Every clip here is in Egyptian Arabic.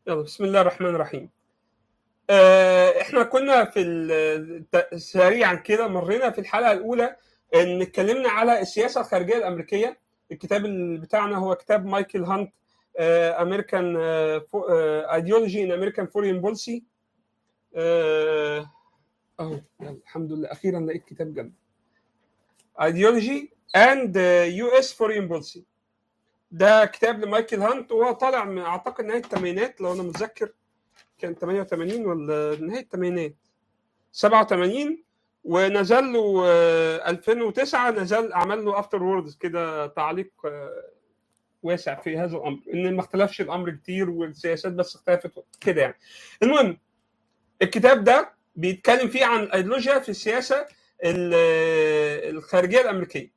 يلا بسم الله الرحمن الرحيم آه، احنا كنا في ال- سريعا كده مرينا في الحلقه الاولى ان اتكلمنا على السياسه الخارجيه الامريكيه الكتاب ال- بتاعنا هو كتاب مايكل هانت امريكان ايديولوجي ان امريكان فورين بولسي اهو يلا الحمد لله اخيرا لقيت كتاب جنبي ايديولوجي اند يو اس فورين بولسي ده كتاب لمايكل هانت وهو طالع من اعتقد نهايه الثمانينات لو انا متذكر كان 88 ولا نهايه الثمانينات 87 ونزل له آه، 2009 نزل عمل له افتر ووردز كده تعليق آه، واسع في هذا الامر ان ما اختلفش الامر كتير والسياسات بس اختلفت كده يعني المهم الكتاب ده بيتكلم فيه عن الايديولوجيا في السياسه ال- الخارجيه الامريكيه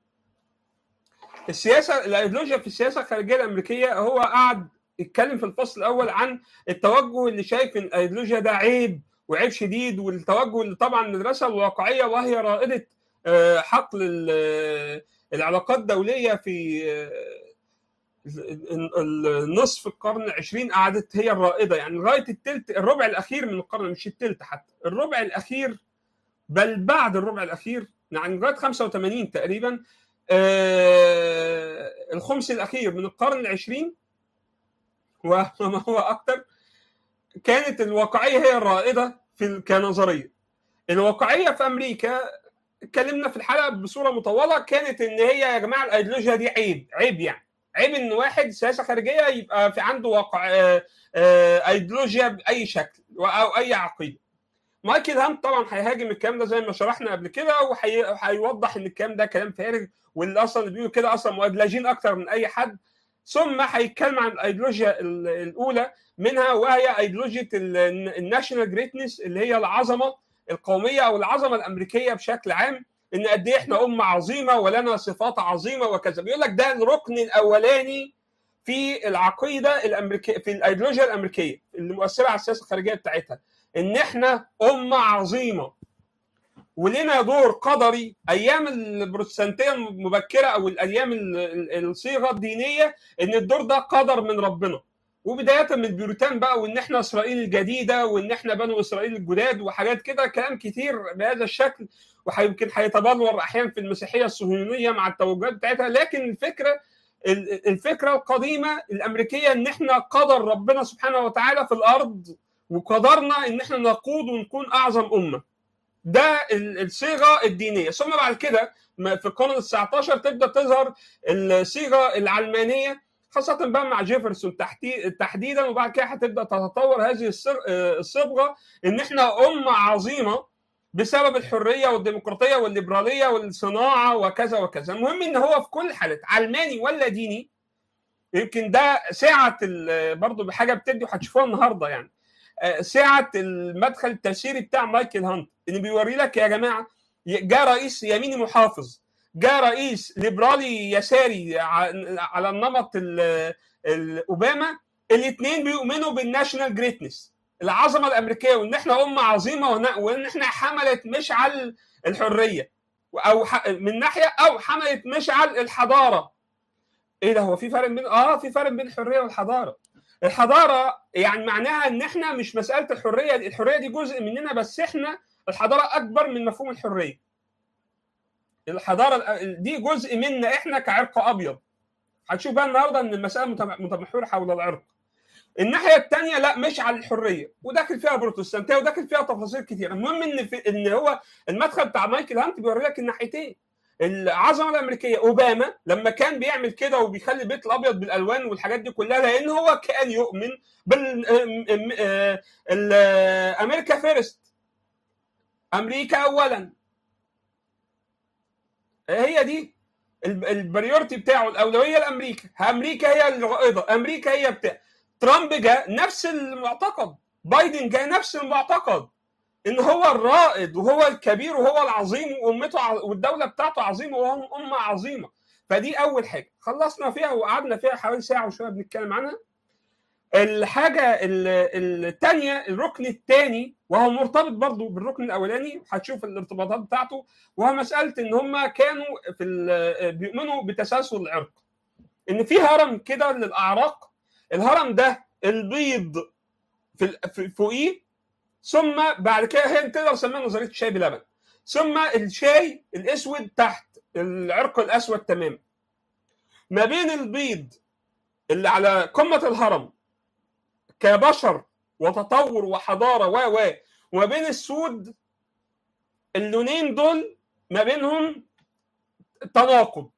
السياسه الايديولوجيا في السياسه الخارجيه الامريكيه هو قعد يتكلم في الفصل الاول عن التوجه اللي شايف ان الايديولوجيا ده عيب وعيب شديد والتوجه اللي طبعا المدرسه الواقعيه وهي رائده آه، حقل ال- العلاقات الدوليه في آه، ال- ال- النصف القرن العشرين قعدت هي الرائده يعني لغايه التلت الربع الاخير من القرن مش التلت حتى الربع الاخير بل بعد الربع الاخير يعني لغايه 85 تقريبا آه، الخمس الاخير من القرن العشرين وما هو اكثر كانت الواقعيه هي الرائده في ال- كنظريه الواقعيه في امريكا اتكلمنا في الحلقه بصوره مطوله كانت ان هي يا جماعه الايديولوجيا دي عيب عيب يعني عيب ان واحد سياسه خارجيه يبقى في عنده واقع آه، آه، ايديولوجيا باي شكل او اي عقيده مايكل هانت طبعا هيهاجم الكلام ده زي ما شرحنا قبل كده وهيوضح ان الكلام ده كلام فارغ واللي اصلا اللي بيقولوا كده اصلا مؤدلجين اكتر من اي حد ثم هيتكلم عن الايديولوجيا ال- الاولى منها وهي ايديولوجيا الناشونال جريتنس اللي هي العظمه القوميه او العظمه الامريكيه بشكل عام ان قد ايه احنا امه عظيمه ولنا صفات عظيمه وكذا بيقول لك ده الركن الاولاني في العقيده الامريكيه في الايديولوجيا الامريكيه اللي مؤثره على السياسه الخارجيه بتاعتها ان احنا امه عظيمه ولنا دور قدري ايام البروتستانتيه المبكره او الايام ال- ال- الصيغه الدينيه ان الدور ده قدر من ربنا وبدايه من البيروتان بقى وان احنا اسرائيل الجديده وان احنا بنو اسرائيل الجداد وحاجات كده كلام كتير بهذا الشكل ويمكن هيتبلور احيانا في المسيحيه الصهيونيه مع التوجهات بتاعتها لكن الفكره ال- الفكره القديمه الامريكيه ان احنا قدر ربنا سبحانه وتعالى في الارض وقدرنا ان احنا نقود ونكون اعظم امه ده ال- الصيغه الدينيه ثم بعد كده ما- في القرن ال 19 تبدا تظهر الصيغه العلمانيه خاصة بقى مع جيفرسون تحتي- تحديدا وبعد كده هتبدا تتطور هذه الصر- آه، الصبغه ان احنا امه عظيمه بسبب الحريه والديمقراطيه والليبراليه والصناعه وكذا وكذا، المهم ان هو في كل حالة علماني ولا ديني يمكن ده سعه ال- برضه بحاجه بتدي وهتشوفوها النهارده يعني آه، سعه المدخل التفسيري بتاع مايكل هانت ان بيوري لك يا جماعه جاء رئيس يميني محافظ جاء رئيس ليبرالي يساري ع- على النمط ال- ال- اوباما الاثنين بيؤمنوا بالناشونال جريتنس العظمه الامريكيه وان احنا امه عظيمه ون- وان احنا حمله مشعل الحريه او ح- من ناحيه او حمله مشعل الحضاره ايه ده هو في فرق بين اه في فرق بين الحريه والحضاره الحضاره يعني معناها ان احنا مش مساله الحريه دي الحريه دي جزء مننا بس احنا الحضاره اكبر من مفهوم الحريه الحضاره الأ- دي جزء منا احنا كعرق ابيض هتشوف بقى النهارده ان المساله متم- متمحوره حول العرق الناحيه الثانيه لا مش على الحريه وداخل فيها بروتستانتيه وداخل فيها تفاصيل كتير المهم ان في ان هو المدخل بتاع مايكل هانت بيوري لك الناحيتين العظمه الامريكيه اوباما لما كان بيعمل كده وبيخلي البيت الابيض بالالوان والحاجات دي كلها لان هو كان يؤمن بال ام- ام- آه، ال- آه، امريكا فيرست امريكا اولا هي دي ال- البريورتي بتاعه الاولويه لامريكا امريكا هي الرائده امريكا هي بتاع ترامب جاء نفس المعتقد بايدن جاء نفس المعتقد ان هو الرائد وهو الكبير وهو العظيم وامته ع- والدوله بتاعته عظيمه وهم امه عظيمه فدي اول حاجه خلصنا فيها وقعدنا فيها حوالي ساعه وشويه بنتكلم عنها الحاجه الثانيه الركن الثاني وهو مرتبط برضو بالركن الاولاني هتشوف الارتباطات بتاعته وهو مساله ان هم كانوا في ال- بيؤمنوا بتسلسل العرق ان في هرم كده للاعراق الهرم ده البيض في ال- في- فوقيه ثم بعد كده هي تقدر تسميها نظريه الشاي بلبن ثم الشاي الاسود تحت العرق الاسود تماما ما بين البيض اللي على قمه الهرم كبشر وتطور وحضاره و و وما بين السود اللونين دول ما بينهم تناقض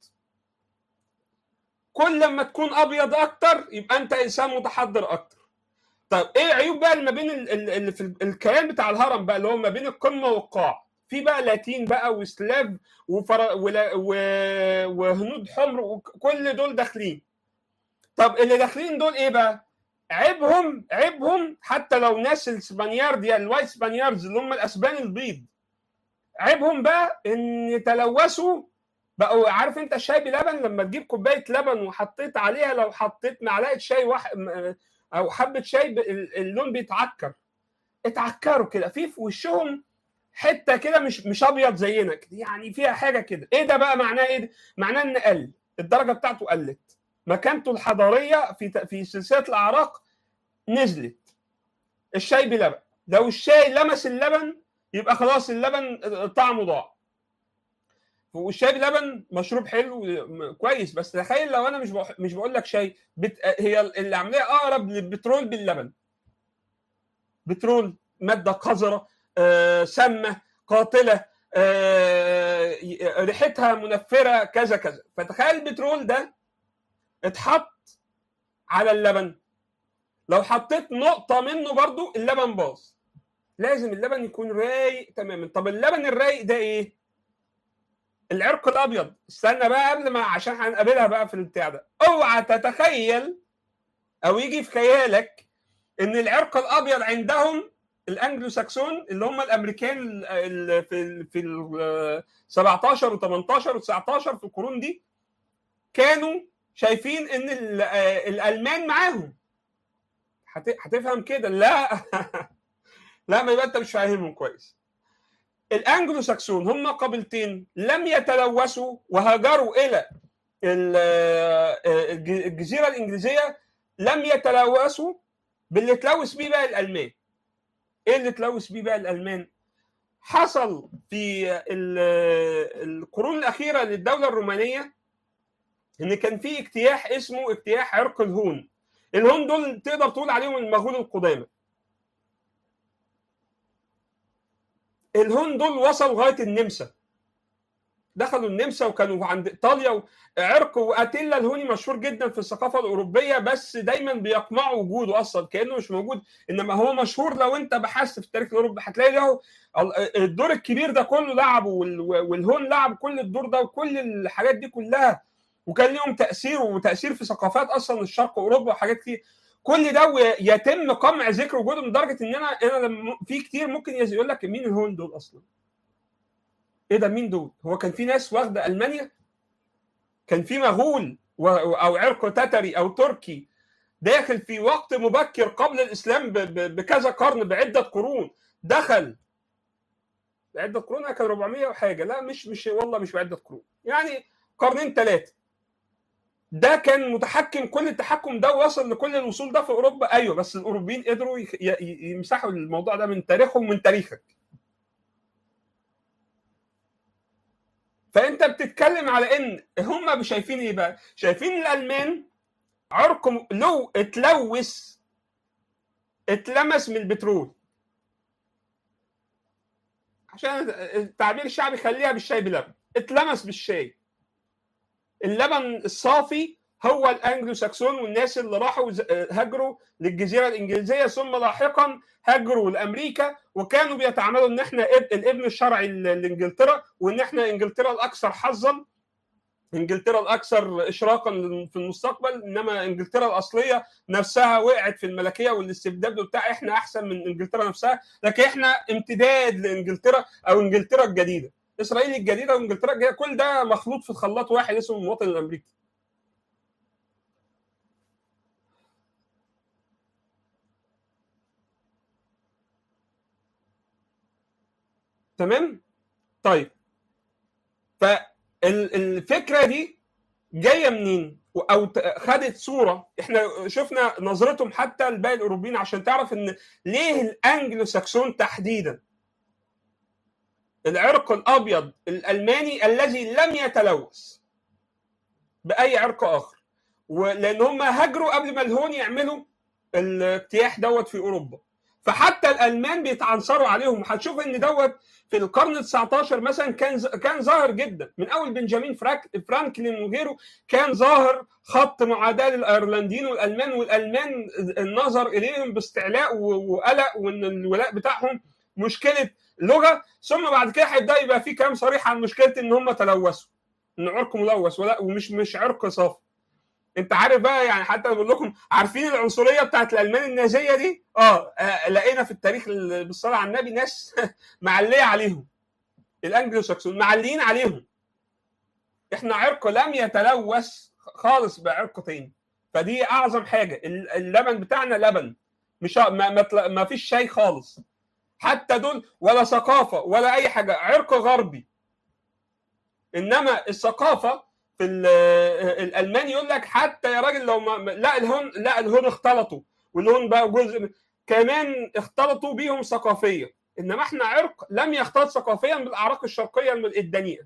كل لما تكون ابيض اكتر يبقى انت انسان متحضر اكتر طيب ايه عيوب بقى اللي ما بين ال- ال- اللي في ال- الكيان بتاع الهرم بقى اللي هو ما بين القمه والقاع في بقى لاتين بقى وسلاف وفر... ولا... و... وهنود حمر وكل دول داخلين طب اللي داخلين دول ايه بقى عيبهم عيبهم حتى لو ناس الاسبانيارد يعني الوايت اسبانياردز اللي هم الاسبان البيض عيبهم بقى ان تلوثوا بقوا عارف انت الشاي بلبن لما تجيب كوبايه لبن وحطيت عليها لو حطيت معلقه شاي واحد او حبه شاي ب- اللون بيتعكر اتعكروا كده في في وشهم حته كده مش مش ابيض زينا كده يعني فيها حاجه كده ايه ده بقى معناه ايه ده؟ معناه ان قل الدرجه بتاعته قلت مكانته الحضاريه في ت- في سلسله الاعراق نزلت الشاي بلبن لو الشاي لمس اللبن يبقى خلاص اللبن طعمه ضاع والشاي بلبن مشروب حلو م- كويس بس تخيل لو انا مش بقول مش بقول لك شاي بت... هي العمليه اقرب للبترول باللبن بترول ماده قذره آه، سامه قاتله آه، ريحتها منفره كذا كذا فتخيل البترول ده اتحط على اللبن لو حطيت نقطه منه برضو اللبن باظ لازم اللبن يكون رايق تماما طب اللبن الرايق ده ايه العرق الابيض استنى بقى قبل ما عشان هنقابلها بقى في البتاع ده اوعى تتخيل او يجي في خيالك ان العرق الابيض عندهم الانجلو ساكسون اللي هم الامريكان ال- ال- في ال في ال 17 و18 و19 في القرون دي كانوا شايفين ان ال- الالمان معاهم هت- هتفهم كده لا لا ما يبقى انت مش فاهمهم كويس الانجلو ساكسون هم قبيلتين لم يتلوثوا وهاجروا الى ال- الج- الجزيره الانجليزيه لم يتلوثوا باللي اتلوث بيه بقى الالمان ايه اللي اتلوث بيه بقى الالمان حصل في ال- القرون الاخيره للدوله الرومانيه ان كان في اجتياح اسمه اجتياح عرق الهون الهون دول تقدر تقول عليهم المغول القدامى الهون دول وصلوا لغايه النمسا دخلوا النمسا وكانوا عند ايطاليا عرق واتيلا الهوني مشهور جدا في الثقافه الاوروبيه بس دايما بيقمعوا وجوده اصلا كانه مش موجود انما هو مشهور لو انت بحثت في التاريخ الاوروبي هتلاقي له الدور الكبير ده كله لعبه وال- والهون لعب كل الدور ده وكل الحاجات دي كلها وكان لهم تاثير وتاثير في ثقافات اصلا الشرق اوروبا وحاجات كتير كل ده يتم قمع ذكر وجودهم لدرجه ان انا انا لما في كتير ممكن يقول لك مين الهون دول اصلا ايه ده مين دول هو كان في ناس واخده المانيا كان في مغول و- او عرق تتري او تركي داخل في وقت مبكر قبل الاسلام ب- ب- بكذا قرن بعده قرون دخل بعده قرون كان 400 وحاجه لا مش مش والله مش بعده قرون يعني قرنين ثلاثه ده كان متحكم كل التحكم ده وصل لكل الوصول ده في اوروبا ايوه بس الاوروبيين قدروا يخ- ي- ي- يمسحوا الموضوع ده من تاريخهم ومن تاريخك فانت بتتكلم على ان هم شايفين ايه بقى؟ شايفين الالمان عرق م- لو اتلوث اتلمس من البترول عشان التعبير الشعبي خليها بالشاي بلبن اتلمس بالشاي اللبن الصافي هو الانجلو ساكسون والناس اللي راحوا ز- هاجروا للجزيره الانجليزيه ثم لاحقا هاجروا لامريكا وكانوا بيتعاملوا ان احنا اب- الابن الشرعي ل- لانجلترا وان احنا انجلترا الاكثر حظا انجلترا الاكثر اشراقا في المستقبل انما انجلترا الاصليه نفسها وقعت في الملكيه والاستبداد وبتاع احنا احسن من انجلترا نفسها لكن احنا امتداد لانجلترا او انجلترا الجديده اسرائيل الجديده وانجلترا الجديده كل ده مخلوط في خلاط واحد اسمه المواطن الامريكي تمام طيب فالفكره دي جايه منين او ت- خدت صوره احنا شفنا نظرتهم حتى لباقي الاوروبيين عشان تعرف ان ليه الانجلو ساكسون تحديدا العرق الابيض الالماني الذي لم يتلوث باي عرق اخر ولان هم هاجروا قبل ما الهون يعملوا الاجتياح دوت في اوروبا فحتى الالمان بيتعنصروا عليهم هتشوف ان دوت في القرن ال 19 مثلا كان ز- كان ظاهر جدا من اول بنجامين فراك فرانكلين وغيره كان ظاهر خط معاداه للايرلنديين والالمان والالمان النظر اليهم باستعلاء و- وقلق وان الولاء بتاعهم مشكله لغه ثم بعد كده هيبدا يبقى في كلام صريح عن مشكله ان هم تلوثوا ان عرق ملوث ولا ومش مش عرق صافي انت عارف بقى يعني حتى بقول لكم عارفين العنصريه بتاعت الالمان النازيه دي اه, آه لقينا في التاريخ ال- بالصلاه على النبي ناس معليه عليهم الانجلو ساكسون معليين عليهم احنا عرق لم يتلوث خالص بعرق تاني فدي اعظم حاجه ال- اللبن بتاعنا لبن مش ه- ما, ما, تلا- ما فيش شاي خالص حتى دول ولا ثقافه ولا اي حاجه عرق غربي انما الثقافه في ال- الالمان يقول لك حتى يا راجل لو ما لا الهون لا الهون اختلطوا والهون بقى جزء من- كمان اختلطوا بيهم ثقافيا انما احنا عرق لم يختلط ثقافيا بالاعراق الشرقيه الدنيئه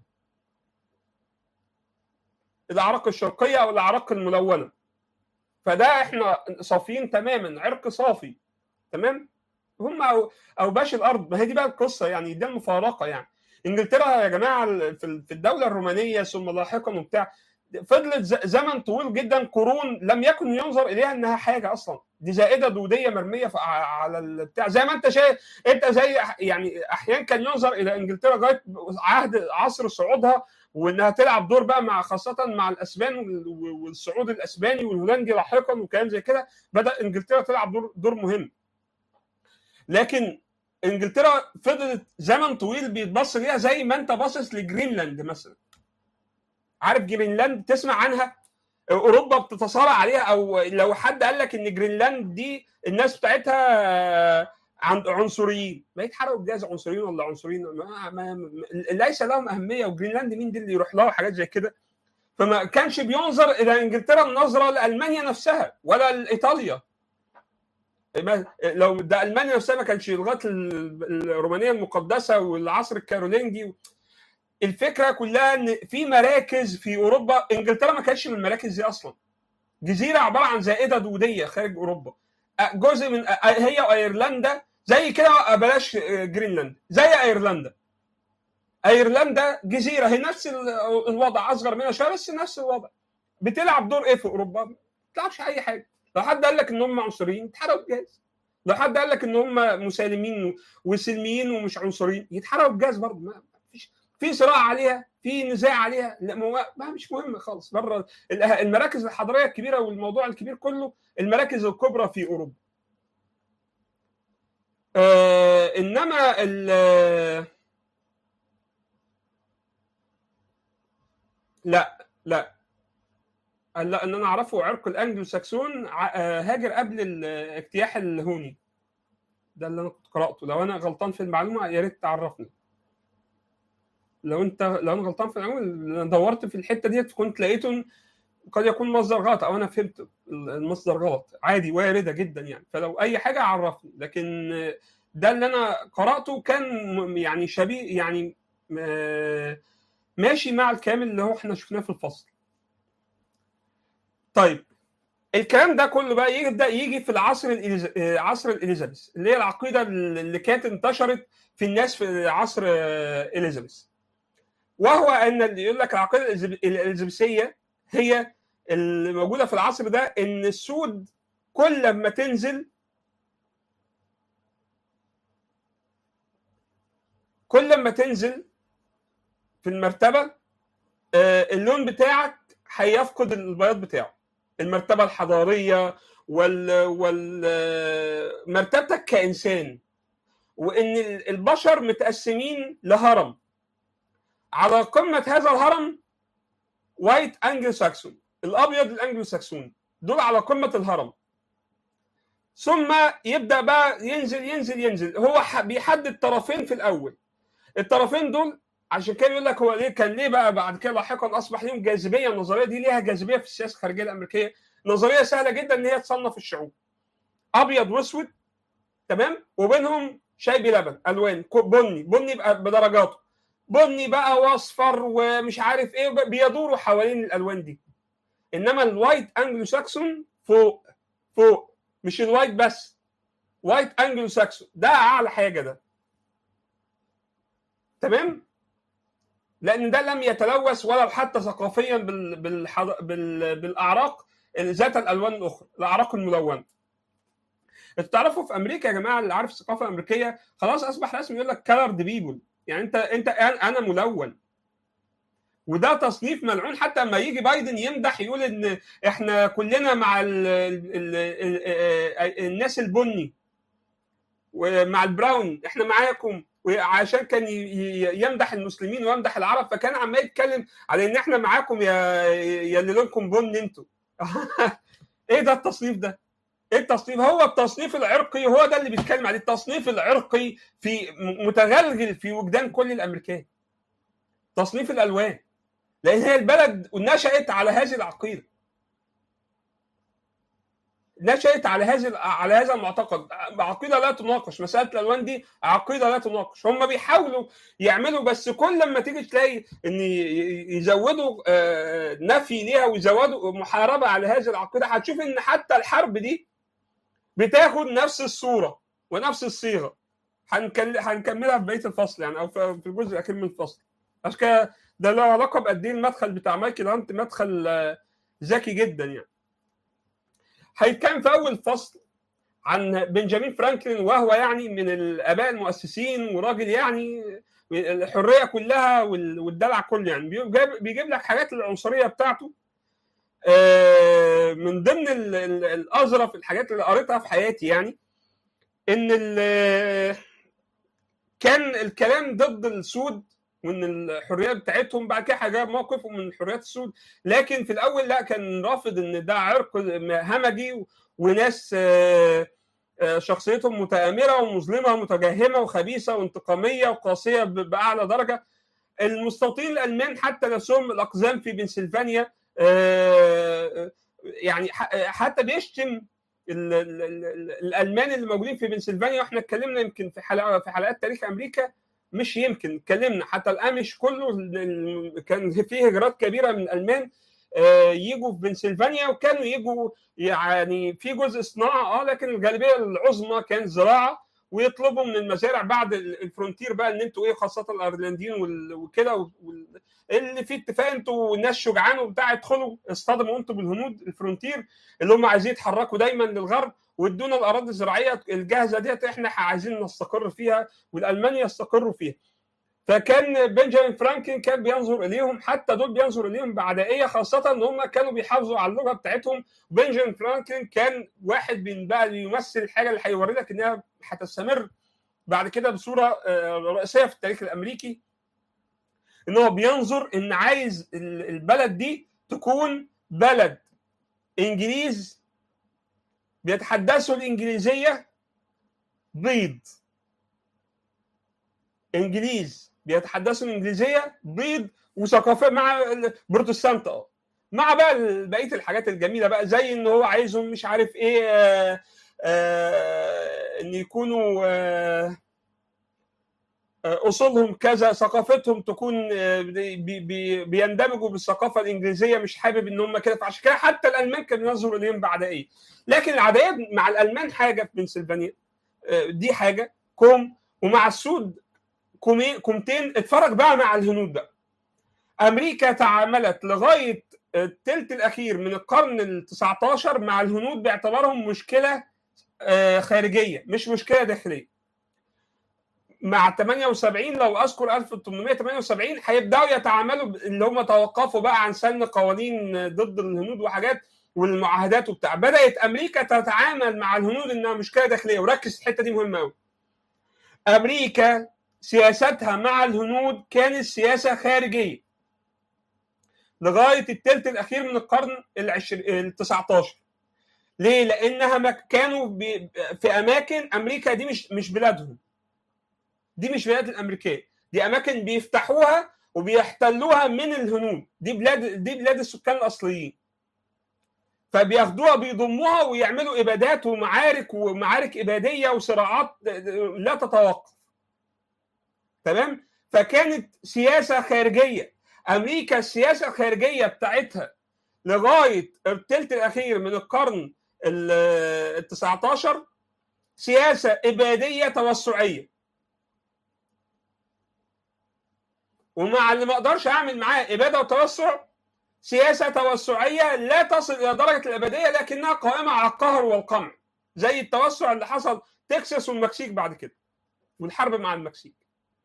الاعراق الشرقيه او الاعراق الملونه فده احنا صافيين تماما عرق صافي تمام هم او او باش الارض ما هي دي بقى القصه يعني دي المفارقه يعني انجلترا يا جماعه في في الدوله الرومانيه ثم لاحقا وبتاع فضلت ز- زمن طويل جدا قرون لم يكن ينظر اليها انها حاجه اصلا دي زائده دوديه مرميه في- على البتاع زي ما انت شايف انت زي أح- يعني احيانا كان ينظر الى انجلترا لغايه عهد عصر صعودها وانها تلعب دور بقى مع خاصه مع الاسبان وال- والصعود الاسباني والهولندي لاحقا وكلام زي كده بدا انجلترا تلعب دور دور مهم لكن انجلترا فضلت زمن طويل بيتبص ليها زي ما انت باصص لجرينلاند مثلا عارف جرينلاند تسمع عنها اوروبا بتتصارع عليها او لو حد قال لك ان جرينلاند دي الناس بتاعتها آه، عن عنصريين ما يتحرقوا بجاز عنصريين ولا عنصريين ما ما ما ليس لهم اهميه وجرينلاند مين دي اللي يروح لها وحاجات زي كده فما كانش بينظر الى انجلترا النظره لالمانيا نفسها ولا لايطاليا ما- لو ده المانيا نفسها ما كانش لغايه ال- الرومانيه المقدسه والعصر الكارولينجي الفكره كلها ان في مراكز في اوروبا انجلترا ما كانتش من المراكز دي اصلا جزيره عباره عن زائده دوديه خارج اوروبا أ- جزء من أ- هي وايرلندا زي كده بلاش آه، جرينلاند زي ايرلندا ايرلندا جزيره هي نفس ال- الوضع اصغر منها شويه بس نفس الوضع بتلعب دور ايه في اوروبا؟ ما بتلعبش اي حاجه لو حد قال لك ان هم عنصريين اتحرقوا بجاز لو حد قال لك ان هم مسالمين وسلميين ومش عنصريين يتحرقوا بجاز برضه ما ما فيش في صراع عليها في نزاع عليها لا ما ما مش مهم خالص بره ال- المراكز الحضاريه الكبيره والموضوع الكبير كله المراكز الكبرى في اوروبا آه انما ال- لا لا لا ان انا اعرفه عرق الانجلو ساكسون ع- آه، هاجر قبل الاجتياح الهوني ده اللي انا كنت قراته لو انا غلطان في المعلومه يا ريت تعرفني لو انت لو انا غلطان في المعلومه أنا دورت في الحته ديت كنت لقيته قد يكون مصدر غلط او انا فهمت المصدر غلط عادي وارده جدا يعني فلو اي حاجه عرفني لكن ده اللي انا قراته كان م- يعني شبيه يعني آه، ماشي مع الكامل اللي هو احنا شفناه في الفصل طيب الكلام ده كله بقى يبدا يجي في العصر الإليز... آه، عصر الاليزابيث اللي هي العقيده اللي كانت انتشرت في الناس في عصر آه، اليزابيث وهو ان اللي يقول لك العقيده الإليزاب- الاليزابيثيه هي اللي موجوده في العصر ده ان السود كل ما تنزل كل ما تنزل في المرتبه آه، اللون بتاعك هيفقد البياض بتاعه المرتبه الحضاريه وال وال آه، مرتبتك كانسان وان ال- البشر متقسمين لهرم على قمه هذا الهرم وايت انجل ساكسون الابيض الانجلو ساكسون دول على قمه الهرم ثم يبدا بقى ينزل ينزل ينزل هو ح- بيحدد طرفين في الاول الطرفين دول عشان كده يقول لك هو ليه كان ليه بقى بعد كده لاحقا اصبح ليهم جاذبيه النظريه دي ليها جاذبيه في السياسه الخارجيه الامريكيه نظريه سهله جدا ان هي تصنف الشعوب ابيض واسود تمام وبينهم شاي بلبن الوان بني بني بقى بدرجاته بني بقى واصفر ومش عارف ايه بيدوروا حوالين الالوان دي انما الوايت انجلو ساكسون فوق فوق مش الوايت بس وايت انجلو ساكسون ده اعلى حاجه ده تمام لان ده لم يتلوث ولو حتى ثقافيا بال... بالحض... بال... بالاعراق ذات الالوان الاخرى الاعراق الملونه انتوا تعرفوا في امريكا يا جماعه اللي عارف الثقافه الامريكيه خلاص اصبح رسمي يقول لك كلرد بيبل يعني انت انت انا ملون وده تصنيف ملعون حتى لما يجي بايدن يمدح يقول ان احنا كلنا مع ال ال ال الناس البني ومع البراون احنا معاكم وعشان كان يمدح المسلمين ويمدح العرب فكان عمال يتكلم على ان احنا معاكم يا يا اللي لونكم بن انتوا ايه ده التصنيف ده؟ ايه التصنيف؟ هو التصنيف العرقي هو ده اللي بيتكلم عليه التصنيف العرقي في متغلغل في وجدان كل الامريكان تصنيف الالوان لان هي البلد نشات على هذه العقيده نشأت على هذا على هذا المعتقد عقيده لا تناقش مساله الالوان دي عقيده لا تناقش هم بيحاولوا يعملوا بس كل لما تيجي تلاقي ان يزودوا نفي ليها ويزودوا محاربه على هذه العقيده هتشوف ان حتى الحرب دي بتاخد نفس الصوره ونفس الصيغه هنكملها في بقيه الفصل يعني او في الجزء الاخير من الفصل عشان كده ده له علاقه بقد ايه المدخل بتاع مايكل هانت مدخل ذكي جدا يعني هيتكلم في اول فصل عن بنجامين فرانكلين وهو يعني من الاباء المؤسسين وراجل يعني الحريه كلها والدلع كله يعني بيجيب لك حاجات العنصريه بتاعته من ضمن الاظرف الحاجات اللي قريتها في حياتي يعني ان كان الكلام ضد السود وان الحريات بتاعتهم بعد كده جاب موقفهم من حريات السود لكن في الاول لا كان رافض ان ده عرق همجي وناس شخصيتهم متآمرة ومظلمة ومتجهمة وخبيثة وانتقامية وقاسية بأعلى درجة المستوطنين الألمان حتى نفسهم الأقزام في بنسلفانيا يعني حتى بيشتم الألمان اللي موجودين في بنسلفانيا واحنا اتكلمنا يمكن في حلقة في حلقات تاريخ أمريكا مش يمكن اتكلمنا حتى الامش كله كان فيه هجرات كبيره من الالمان يجوا في بنسلفانيا وكانوا يجوا يعني في جزء صناعه اه لكن الغالبيه العظمى كانت زراعه ويطلبوا من المزارع بعد الفرونتير بقى ان انتوا ايه خاصه الايرلنديين وكده اللي في اتفاق انتوا ناس شجعان وبتاع ادخلوا اصطدموا انتوا بالهنود الفرونتير اللي هم عايزين يتحركوا دايما للغرب وادونا الاراضي الزراعيه الجاهزه ديت احنا عايزين نستقر فيها والالمان يستقروا فيها فكان بنجامين فرانكلين كان بينظر اليهم حتى دول بينظر اليهم بعدائيه خاصه ان هم كانوا بيحافظوا على اللغه بتاعتهم بنجامين فرانكلين كان واحد من بقى اللي يمثل الحاجه اللي هيوري لك انها هتستمر بعد كده بصوره رئيسيه في التاريخ الامريكي ان هو بينظر ان عايز البلد دي تكون بلد انجليز بيتحدثوا الانجليزيه بيض انجليز بيتحدثوا الانجليزيه بيض وثقافه مع البروتستانت اه مع بقى بقيه الحاجات الجميله بقى زي ان هو عايزهم مش عارف ايه آآ آآ ان يكونوا آآ اصولهم كذا ثقافتهم تكون بي بي بيندمجوا بالثقافه الانجليزيه مش حابب ان هم كده فعشان كده حتى الالمان كانوا ينظروا اليهم بعدائيه لكن العدائيه مع الالمان حاجه في بنسلفانيا دي حاجه كوم ومع السود كومين كومتين اتفرج بقى مع الهنود بقى امريكا تعاملت لغايه الثلث الاخير من القرن ال 19 مع الهنود باعتبارهم مشكله خارجيه مش مشكله داخليه مع 78 لو اذكر 1878 هيبداوا يتعاملوا اللي هم توقفوا بقى عن سن قوانين ضد الهنود وحاجات والمعاهدات وبتاع بدات امريكا تتعامل مع الهنود انها مشكله داخليه وركز الحته دي مهمه قوي امريكا سياستها مع الهنود كانت سياسه خارجيه لغايه الثلث الاخير من القرن ال 19 ليه؟ لانها كانوا في اماكن امريكا دي مش مش بلادهم دي مش بلاد الامريكيه دي اماكن بيفتحوها وبيحتلوها من الهنود دي بلاد دي بلاد السكان الاصليين فبياخدوها بيضموها ويعملوا ابادات ومعارك ومعارك اباديه وصراعات لا تتوقف تمام فكانت سياسه خارجيه امريكا السياسه الخارجيه بتاعتها لغايه الثلث الاخير من القرن ال 19 سياسه اباديه توسعيه ومع اللي ما اقدرش اعمل معاه اباده وتوسع سياسه توسعيه لا تصل الى درجه الابديه لكنها قائمه على القهر والقمع زي التوسع اللي حصل تكساس والمكسيك بعد كده والحرب مع المكسيك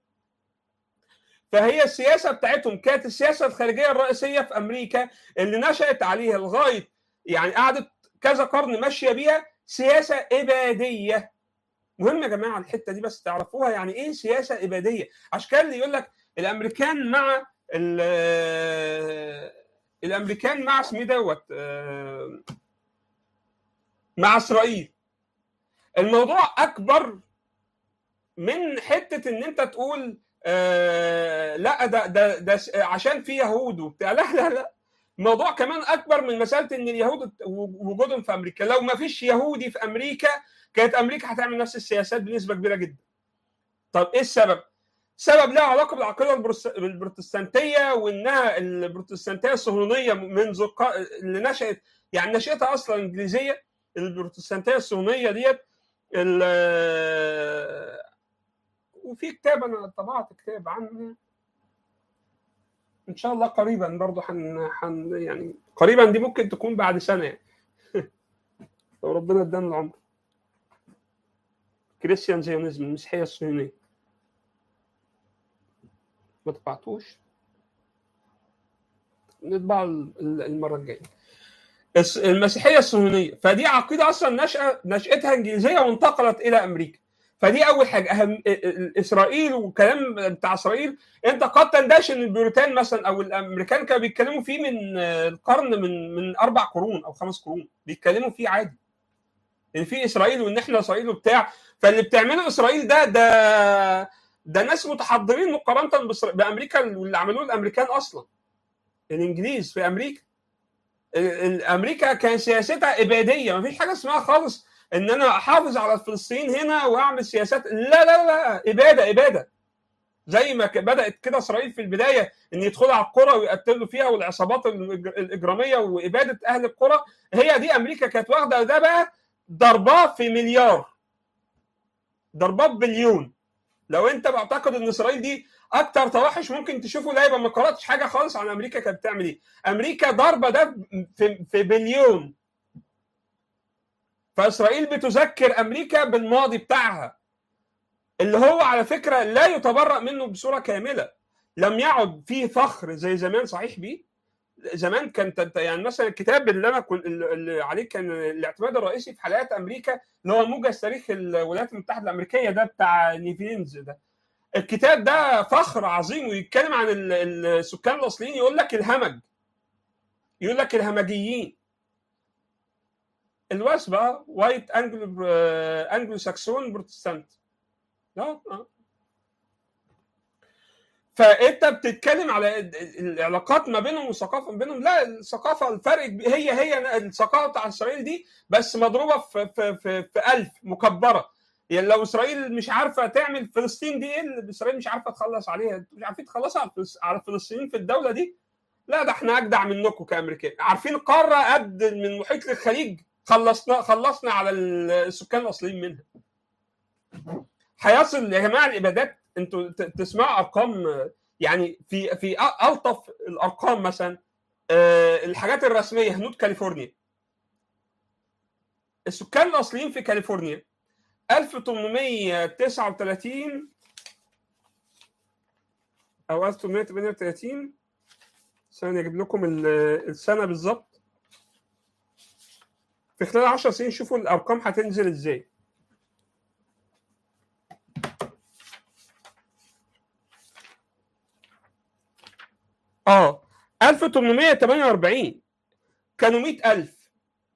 فهي السياسه بتاعتهم كانت السياسه الخارجيه الرئيسيه في امريكا اللي نشات عليها لغايه يعني قعدت كذا قرن ماشيه بيها سياسه اباديه مهم يا جماعه الحته دي بس تعرفوها يعني ايه سياسه اباديه عشان كده اللي يقول لك الامريكان مع الامريكان مع اسمه دوت مع اسرائيل الموضوع اكبر من حته ان انت تقول آه لا ده ده ده عشان في يهود وبتاع لا لا لا الموضوع كمان اكبر من مساله ان اليهود وجودهم في امريكا لو ما فيش يهودي في امريكا كانت امريكا هتعمل نفس السياسات بنسبه كبيره جدا طب ايه السبب سبب له علاقه بالعقيده البروتستانتيه وانها البروتستانتيه الصهيونيه منذ اللي نشات يعني نشاتها اصلا انجليزيه البروتستانتيه الصهيونيه ديت وفي كتاب انا طبعت كتاب عنه ان شاء الله قريبا برضه حن... حن يعني قريبا دي ممكن تكون بعد سنه يعني لو ربنا ادانا العمر كريستيان زيونيزم المسيحيه الصهيونيه ما طبعتوش نطبعه المره الجايه المسيحيه الصهيونيه فدي عقيده اصلا نشأ نشأتها انجليزيه وانتقلت الى امريكا فدي اول حاجه اهم اسرائيل والكلام بتاع اسرائيل انت قد تندهش ان البريطان مثلا او الامريكان كانوا بيتكلموا فيه من القرن من من اربع قرون او خمس قرون بيتكلموا فيه عادي ان في اسرائيل وان احنا اسرائيل وبتاع فاللي بتعمله اسرائيل ده ده ده ناس متحضرين مقارنه بامريكا واللي عملوه الامريكان اصلا الانجليز في امريكا امريكا كان سياستها اباديه ما فيش حاجه اسمها خالص ان انا احافظ على الفلسطينيين هنا واعمل سياسات لا لا لا اباده اباده زي ما بدات كده اسرائيل في البدايه ان يدخلوا على القرى ويقتلوا فيها والعصابات الاجراميه واباده اهل القرى هي دي امريكا كانت واخده ده بقى ضرباه في مليار ضرباه بليون لو انت معتقد ان اسرائيل دي اكتر توحش ممكن تشوفه لا يبقى ما قراتش حاجه خالص عن امريكا كانت بتعمل ايه امريكا ضربه ده في, في بليون فاسرائيل بتذكر امريكا بالماضي بتاعها اللي هو على فكره لا يتبرأ منه بصوره كامله لم يعد فيه فخر زي زمان صحيح بيه زمان كان يعني مثلا الكتاب اللي انا كنت اللي عليه كان الاعتماد الرئيسي في حلقات امريكا اللي هو موجز تاريخ الولايات المتحده الامريكيه ده بتاع نيفينز ده الكتاب ده فخر عظيم ويتكلم عن السكان الاصليين يقول لك الهمج يقول لك الهمجيين الوسبة وايت انجلو انجلو ساكسون بروتستانت لا فانت بتتكلم على العلاقات ما بينهم والثقافه ما بينهم لا الثقافه الفرق هي هي الثقافه بتاع اسرائيل دي بس مضروبه في في في, في ألف مكبره يعني لو اسرائيل مش عارفه تعمل فلسطين دي ايه اللي اسرائيل مش عارفه تخلص عليها مش عارفين تخلصوا على الفلسطينيين في الدوله دي لا ده احنا اجدع منكم كامريكان عارفين قاره قد من محيط للخليج خلصنا خلصنا على السكان الاصليين منها هيصل يا جماعه الابادات انتوا تسمعوا ارقام يعني في في الطف الارقام مثلا الحاجات الرسميه هنود كاليفورنيا السكان الاصليين في كاليفورنيا 1839 او 1838 ثانيه اجيب لكم السنه بالظبط في خلال 10 سنين شوفوا الارقام هتنزل ازاي اه 1848 كانوا 100000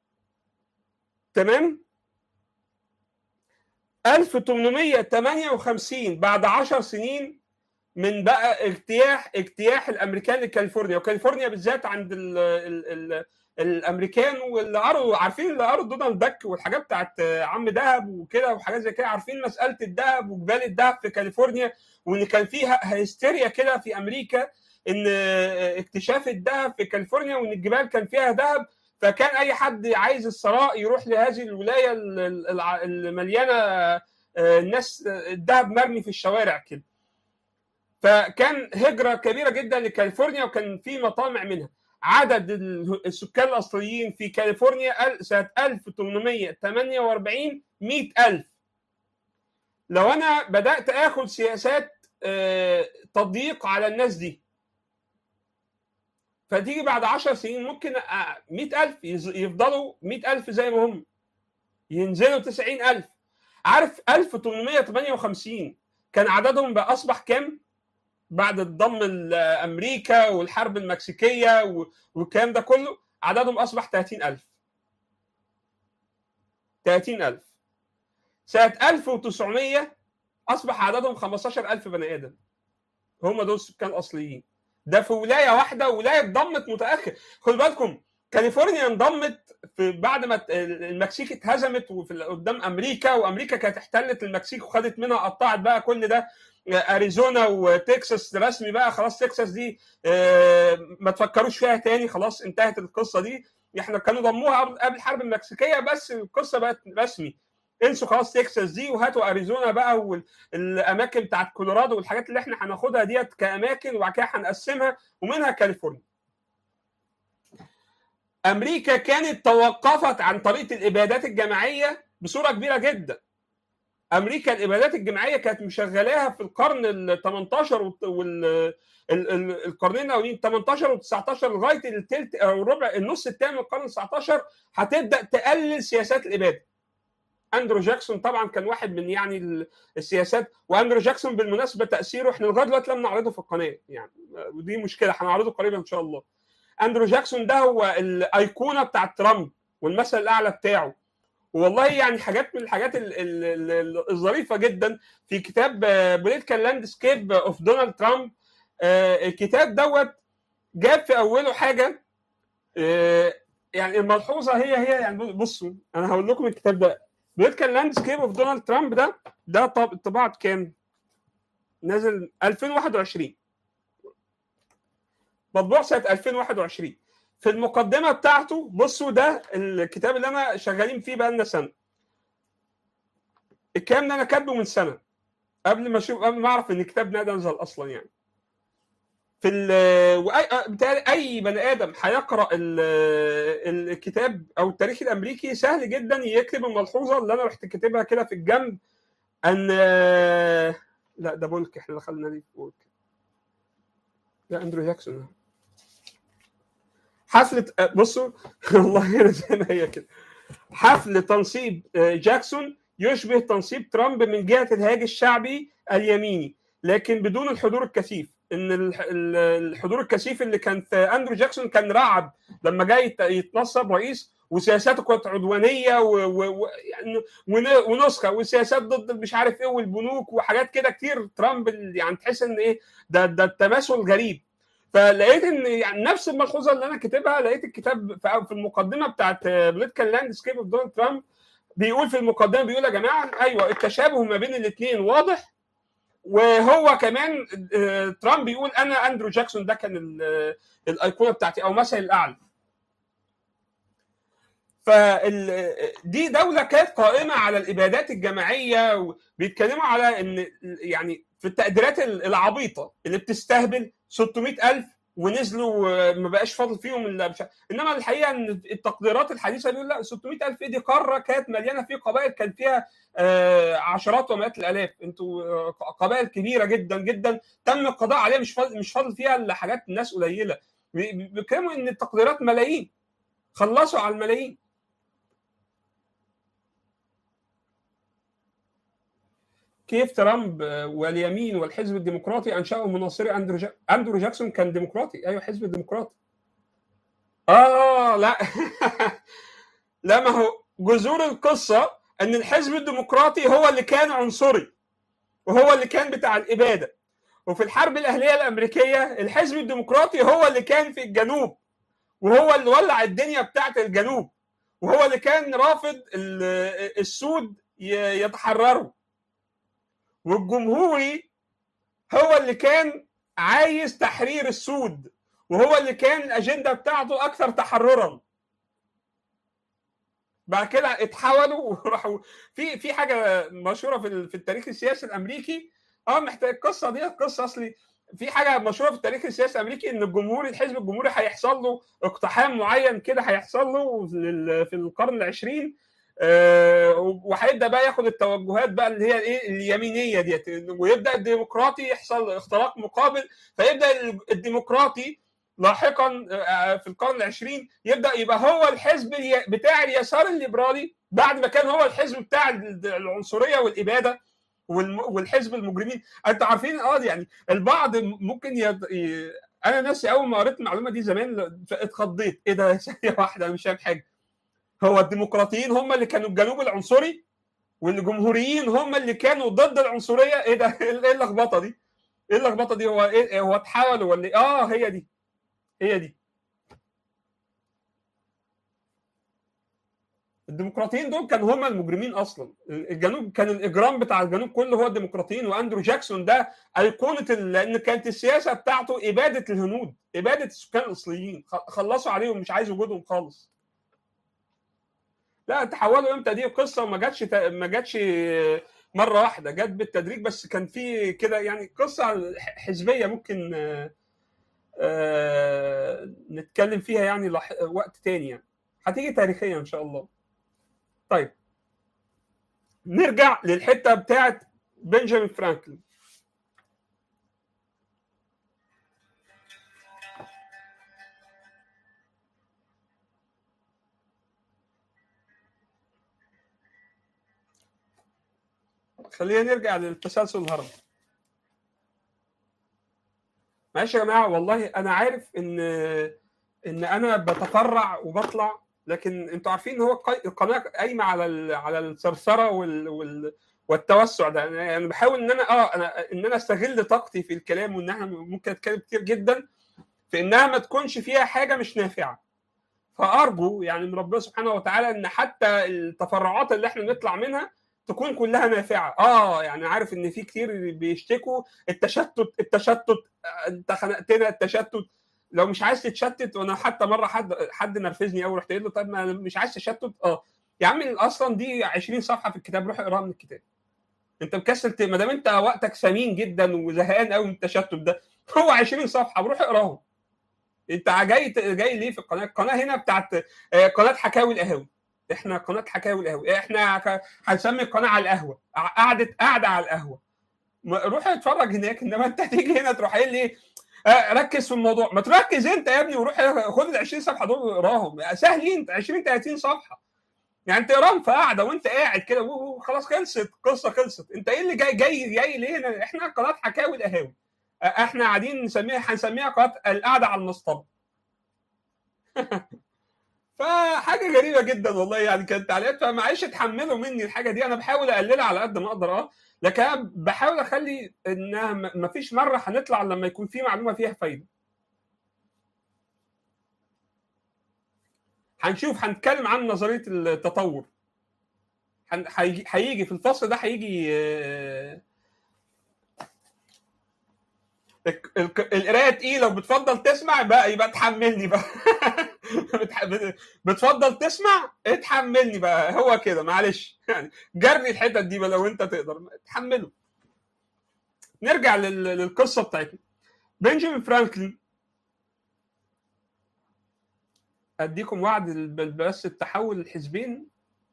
تمام 1858 بعد 10 سنين من بقى اجتياح اجتياح الامريكان لكاليفورنيا وكاليفورنيا بالذات عند ال ال ال الامريكان واللي قروا عارفين اللي قروا دونالد داك والحاجات بتاعت عم دهب وكده وحاجات زي كده عارفين مساله الذهب وجبال الذهب في كاليفورنيا وان كان فيها هيستيريا كده في امريكا ان اكتشاف الذهب في كاليفورنيا وان الجبال كان فيها ذهب فكان اي حد عايز الثراء يروح لهذه الولايه المليانه الناس الذهب مرمي في الشوارع كده فكان هجره كبيره جدا لكاليفورنيا وكان في مطامع منها عدد السكان الاصليين في كاليفورنيا سنه 1848 100000 لو انا بدات اخد سياسات تضييق على الناس دي فتيجي بعد 10 سنين ممكن 100000 يفضلوا 100000 زي ما هم ينزلوا 90000 عارف 1858 كان عددهم بقى اصبح كام؟ بعد الضم امريكا والحرب المكسيكيه والكلام ده كله عددهم اصبح 30000 30000 سنه 1900 اصبح عددهم 15000 بني ادم هم دول السكان الاصليين ده في ولايه واحده ولايه اتضمت متاخر خد بالكم كاليفورنيا انضمت في بعد ما المكسيك اتهزمت وفي قدام امريكا وامريكا كانت احتلت المكسيك وخدت منها قطعت بقى كل ده اريزونا وتكساس رسمي بقى خلاص تكساس دي ما تفكروش فيها تاني خلاص انتهت القصه دي احنا كانوا ضموها قبل الحرب المكسيكيه بس القصه بقت رسمي انسوا خلاص تكساس دي وهاتوا اريزونا بقى والاماكن بتاعت كولورادو والحاجات اللي احنا هناخدها ديت كاماكن وبعد كده هنقسمها ومنها كاليفورنيا. امريكا كانت توقفت عن طريقه الابادات الجماعيه بصوره كبيره جدا. امريكا الابادات الجماعيه كانت مشغلاها في القرن ال 18 وال القرنين الاولين 18 و 19 لغايه الثلث او الربع النص الثاني من القرن ال 19 هتبدا تقلل سياسات الاباده. اندرو جاكسون طبعا كان واحد من يعني السياسات واندرو جاكسون بالمناسبه تاثيره احنا لغايه دلوقتي لم نعرضه في القناه يعني ودي مشكله هنعرضه قريبا ان شاء الله. اندرو جاكسون ده هو الايقونه بتاع ترامب والمثل الاعلى بتاعه والله يعني حاجات من الحاجات الظريفه جدا في كتاب بوليتيكال لاندسكيب اوف دونالد ترامب الكتاب دوت جاب في اوله حاجه يعني الملحوظه هي هي يعني بصوا انا هقول لكم الكتاب ده بوليتيكال لاندسكيب اوف دونالد ترامب ده ده طباعه كام؟ نازل 2021 مطبوع سنه 2021 في المقدمه بتاعته بصوا ده الكتاب اللي انا شغالين فيه بقالنا سنه الكلام ده انا كاتبه من سنه قبل ما اشوف قبل ما اعرف ان الكتاب ده نزل اصلا يعني في ال اي بني ادم هيقرا الكتاب او التاريخ الامريكي سهل جدا يكتب الملحوظه اللي انا رحت كاتبها كده في الجنب ان لا ده بولك احنا دخلنا دي بولك ده اندرو جاكسون حفلة بصوا والله زي ما هي كده حفل تنصيب جاكسون يشبه تنصيب ترامب من جهة الهاج الشعبي اليميني لكن بدون الحضور الكثيف ان الحضور الكثيف اللي كان في اندرو جاكسون كان رعب لما جاي يتنصب رئيس وسياساته كانت عدوانيه و... و... ونسخه وسياسات ضد مش عارف ايه والبنوك وحاجات كده كتير ترامب يعني تحس ان ايه ده ده التماثل غريب فلقيت ان يعني نفس الملحوظه اللي انا كاتبها لقيت الكتاب في المقدمه بتاعت بوليتيكال لاندسكيب اوف دونالد ترامب بيقول في المقدمه بيقول يا جماعه ايوه التشابه ما بين الاثنين واضح وهو كمان ترامب بيقول انا اندرو جاكسون ده كان الايقونه بتاعتي او مثل الاعلى فدي دولة كانت قائمة على الإبادات الجماعية وبيتكلموا على إن يعني في التقديرات العبيطة اللي بتستهبل 600 ألف ونزلوا ما بقاش فاضل فيهم الا مش انما الحقيقه ان التقديرات الحديثه بيقول لا 600 الف دي قاره كانت مليانه في قبائل كان فيها عشرات ومئات الالاف انتوا قبائل كبيره جدا جدا تم القضاء عليها مش فاضل مش فاضل فيها الا حاجات ناس قليله بيتكلموا ان التقديرات ملايين خلصوا على الملايين كيف ترامب واليمين والحزب الديمقراطي انشأوا مناصري اندرو جا... اندرو جاكسون كان ديمقراطي ايوه حزب الديمقراطي اه لا لا ما هو جذور القصه ان الحزب الديمقراطي هو اللي كان عنصري وهو اللي كان بتاع الاباده وفي الحرب الاهليه الامريكيه الحزب الديمقراطي هو اللي كان في الجنوب وهو اللي ولع الدنيا بتاعت الجنوب وهو اللي كان رافض السود يتحرروا والجمهوري هو اللي كان عايز تحرير السود وهو اللي كان الاجنده بتاعته اكثر تحررا بعد كده اتحولوا وراحوا في في حاجه مشهوره في في التاريخ السياسي الامريكي اه محتاج القصه دي قصه اصلي في حاجه مشهوره في التاريخ السياسي الامريكي ان الجمهوري الحزب الجمهوري هيحصل له اقتحام معين كده هيحصل له في القرن العشرين آه وهيبدا بقى ياخد التوجهات بقى اللي هي الايه اليمينيه ديت ويبدا الديمقراطي يحصل اختراق مقابل فيبدا الديمقراطي لاحقا في القرن العشرين يبدا يبقى هو الحزب بتاع اليسار الليبرالي بعد ما كان هو الحزب بتاع العنصريه والاباده والحزب المجرمين انتوا عارفين اه يعني البعض ممكن يد... انا نفسي اول ما قريت المعلومه دي زمان اتخضيت ايه ده ثانيه واحده انا مش فاهم حاجه هو الديمقراطيين هم اللي كانوا الجنوب العنصري والجمهوريين هم اللي كانوا ضد العنصريه ايه ده ايه اللخبطه دي ايه اللخبطه دي هو ايه هو اتحولوا ولا اه هي دي هي دي الديمقراطيين دول كانوا هم المجرمين اصلا الجنوب كان الاجرام بتاع الجنوب كله هو الديمقراطيين واندرو جاكسون ده ايقونه لان كانت السياسه بتاعته اباده الهنود اباده السكان الاصليين خلصوا عليهم مش عايز وجودهم خالص لا تحولوا امتى دي قصه وما جاتش ما جاتش مره واحده جت بالتدريج بس كان في كده يعني قصه حزبيه ممكن آه نتكلم فيها يعني وقت تاني يعني هتيجي تاريخيا ان شاء الله طيب نرجع للحته بتاعت بنجامين فرانكلين خلينا نرجع للتسلسل الهرمي معلش يا جماعه والله انا عارف ان ان انا بتفرع وبطلع لكن انتوا عارفين ان هو القناه قايمه على على الثرثره وال, وال والتوسع ده انا يعني بحاول ان انا اه انا ان انا استغل طاقتي في الكلام وان احنا ممكن اتكلم كتير جدا في انها ما تكونش فيها حاجه مش نافعه فارجو يعني من ربنا سبحانه وتعالى ان حتى التفرعات اللي احنا نطلع منها تكون كلها نافعه اه يعني عارف ان في كتير بيشتكوا التشتت التشتت انت خنقتنا التشتت لو مش عايز تتشتت وانا حتى مره حد حد نرفزني قوي رحت قايل له طب ما مش عايز تشتت اه يا عم اصلا دي 20 صفحه في الكتاب روح اقراها من الكتاب انت مكسل ما دام انت وقتك ثمين جدا وزهقان قوي من التشتت ده هو 20 صفحه بروح اقراهم انت جاي جاي ليه في القناه القناه هنا بتاعت قناه حكاوي القهاوي احنا قناه حكاوي القهوه احنا هنسمي القناه على القهوه قعده قاعده على القهوه روح اتفرج هناك انما انت تيجي هنا تروح قايل لي ركز في الموضوع ما تركز انت يا ابني وروح خد ال 20 صفحه دول واقراهم سهلين 20 30 صفحه يعني تقراهم في قاعده وانت قاعد كده وخلاص خلصت القصه خلصت انت ايه اللي جاي جاي جاي ليه احنا قناه حكاوي القهاوي احنا قاعدين نسميها هنسميها قناه القعده على المصطبه فحاجه غريبه جدا والله يعني كانت تعليقات فمعلش اتحملوا مني الحاجه دي انا بحاول اقللها على قد ما اقدر اه لكن انا بحاول اخلي انها ما فيش مره هنطلع لما يكون في معلومه فيها فايده هنشوف هنتكلم عن نظريه التطور هيجي في الفصل ده هيجي القرايه تقيله وبتفضل تسمع بقى يبقى تحملني بقى بتفضل تسمع اتحملني بقى هو كده معلش يعني جري الحتت دي بقى لو انت تقدر اتحمله نرجع للقصه بتاعتنا بنجامين فرانكلين اديكم وعد بس التحول الحزبين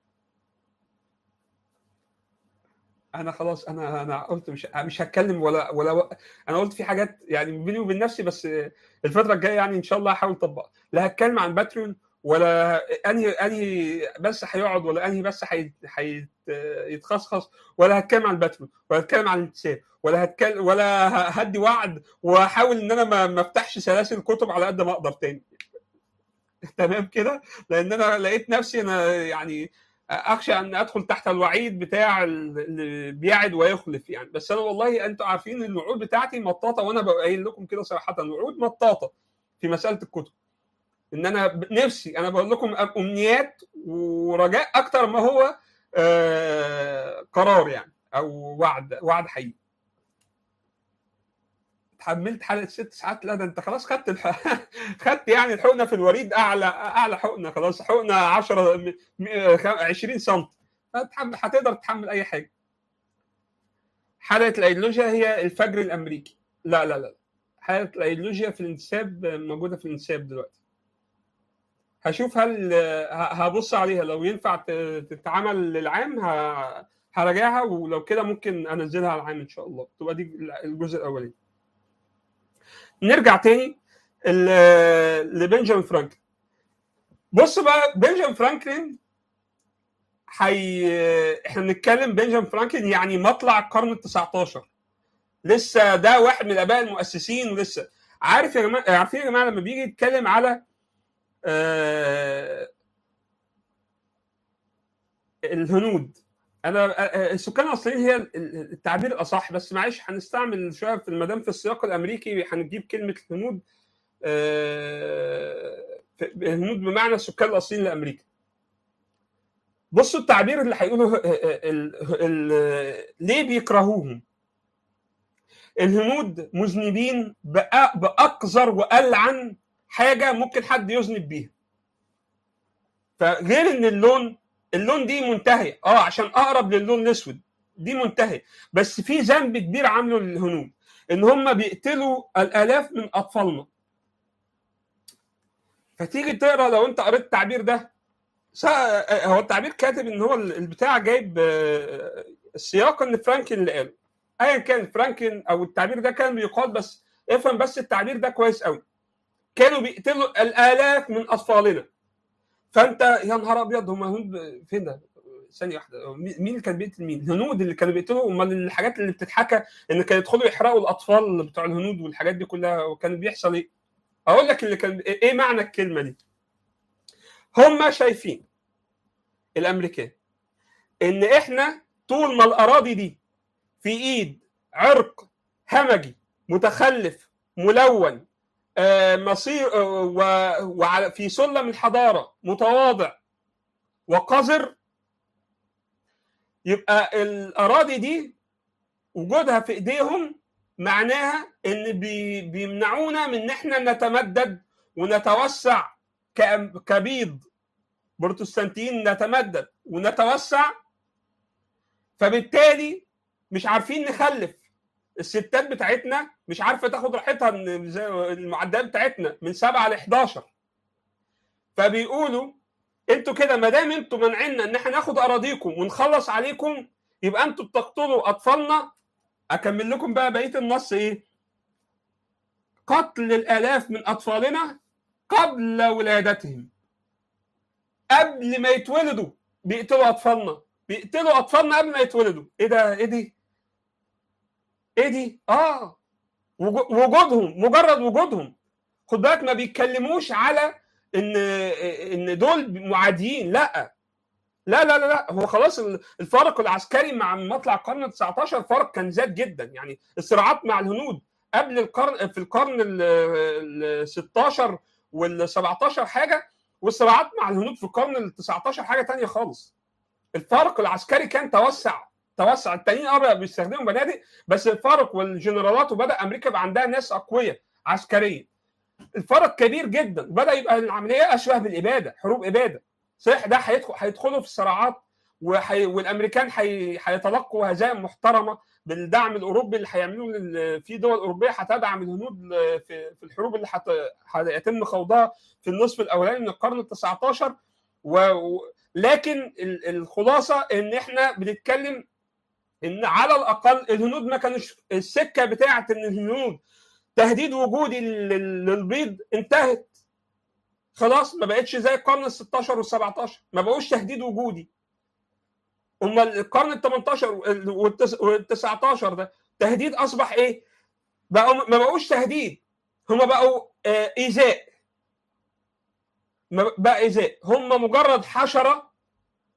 انا خلاص انا انا قلت مش مش هتكلم ولا ولا انا قلت في حاجات يعني بيني وبين نفسي بس الفتره الجايه يعني ان شاء الله هحاول اطبقها لا هتكلم عن باتريون ولا انهي انهي بس هيقعد ولا انهي بس هيتخصص ولا هتكلم عن الباتريون ولا هتكلم عن الانتساب ولا هتكلم ولا هدي وعد واحاول ان انا ما, ما افتحش سلاسل كتب على قد ما اقدر تاني تمام كده لان انا لقيت نفسي انا يعني اخشى ان ادخل تحت الوعيد بتاع اللي بيعد ويخلف يعني بس انا والله انتوا عارفين ان الوعود بتاعتي مطاطه وانا قايل لكم كده صراحه الوعود مطاطه في مساله الكتب ان انا نفسي انا بقول لكم امنيات ورجاء اكتر ما هو آه قرار يعني او وعد وعد حقيقي اتحملت حلقه ست ساعات لا ده انت خلاص خدت الح... خدت يعني الحقنه في الوريد اعلى اعلى حقنه خلاص حقنه 10 20 سم هتقدر تتحمل اي حاجه حلقه الايديولوجيا هي الفجر الامريكي لا لا لا حلقه الايديولوجيا في الانتساب موجوده في الانتساب دلوقتي هشوف هل هبص عليها لو ينفع تتعمل للعام هراجعها ولو كده ممكن انزلها على العام ان شاء الله تبقى دي الجزء الاولاني نرجع تاني لبنجامين فرانكلين بص بقى بنجامين فرانكلين حي احنا بنتكلم بنجامين فرانكلين يعني مطلع القرن ال 19 لسه ده واحد من الاباء المؤسسين ولسه عارف يا جماعه عارفين يا جماعه لما بيجي يتكلم على آه الهنود انا السكان الاصليين هي التعبير الاصح بس معلش هنستعمل شويه في المدام في السياق الامريكي هنجيب كلمه الهنود الهنود بمعنى السكان الاصليين لامريكا بصوا التعبير اللي هيقوله ليه بيكرهوهم الهنود مذنبين باقذر والعن حاجه ممكن حد يذنب بيها فغير ان اللون اللون دي منتهي اه عشان اقرب للون الاسود دي منتهي بس في ذنب كبير عامله للهنود ان هم بيقتلوا الالاف من اطفالنا فتيجي تقرا لو انت قريت التعبير ده هو التعبير كاتب ان هو البتاع جايب السياق ان فرانكلين اللي قاله ايا كان فرانكلين او التعبير ده كان بيقال بس افهم بس التعبير ده كويس قوي كانوا بيقتلوا الالاف من اطفالنا فانت يا نهار ابيض هم هنود فين ده؟ ثانيه واحده مين اللي كان بيقتل مين؟ الهنود اللي كانوا بيقتلوا امال الحاجات اللي بتتحكى ان كانوا يدخلوا يحرقوا الاطفال بتوع الهنود والحاجات دي كلها وكان بيحصل ايه؟ اقول لك اللي كان ايه معنى الكلمه دي؟ هم شايفين الامريكان ان احنا طول ما الاراضي دي في ايد عرق همجي متخلف ملون مصير وفي سلم الحضارة متواضع وقذر يبقى الأراضي دي وجودها في إيديهم معناها إن بيمنعونا من إن إحنا نتمدد ونتوسع كبيض بروتستانتيين نتمدد ونتوسع فبالتالي مش عارفين نخلف الستات بتاعتنا مش عارفه تاخد راحتها المعدات بتاعتنا من 7 ل 11 فبيقولوا انتوا كده ما دام انتوا مانعيننا ان احنا ناخد اراضيكم ونخلص عليكم يبقى انتوا بتقتلوا اطفالنا اكمل لكم بقى بقيه النص ايه قتل الالاف من اطفالنا قبل ولادتهم قبل ما يتولدوا بيقتلوا اطفالنا بيقتلوا اطفالنا قبل ما يتولدوا ايه ده ايه دي ايه دي اه وجودهم مجرد وجودهم خد بالك ما بيتكلموش على ان ان دول معاديين لا لا لا لا هو خلاص الفارق العسكري مع مطلع القرن ال 19 فرق كان زاد جدا يعني الصراعات مع الهنود قبل القرن في القرن ال 16 وال 17 حاجه والصراعات مع الهنود في القرن ال 19 حاجه تانية خالص الفارق العسكري كان توسع توسع التانيين اه بيستخدموا بنادق بس الفرق والجنرالات وبدا امريكا يبقى عندها ناس اقوياء عسكريا الفرق كبير جدا وبدا يبقى العمليه اشبه بالاباده حروب اباده صحيح ده هيدخل هيدخلوا في الصراعات وحي... والامريكان حي... هيتلقوا هزائم محترمه بالدعم الاوروبي اللي هيعملوه لل... في دول اوروبيه هتدعم الهنود في في الحروب اللي هت... هيتم خوضها في النصف الاولاني من القرن ال 19 و... لكن الخلاصه ان احنا بنتكلم ان على الاقل الهنود ما كانوش السكه بتاعه ان الهنود تهديد وجودي للبيض انتهت خلاص ما بقتش زي القرن ال 16 وال 17 ما بقوش تهديد وجودي امال القرن ال 18 وال 19 ده تهديد اصبح ايه؟ بقوا ما بقوش تهديد هم بقوا ايذاء بقى ايذاء هم مجرد حشره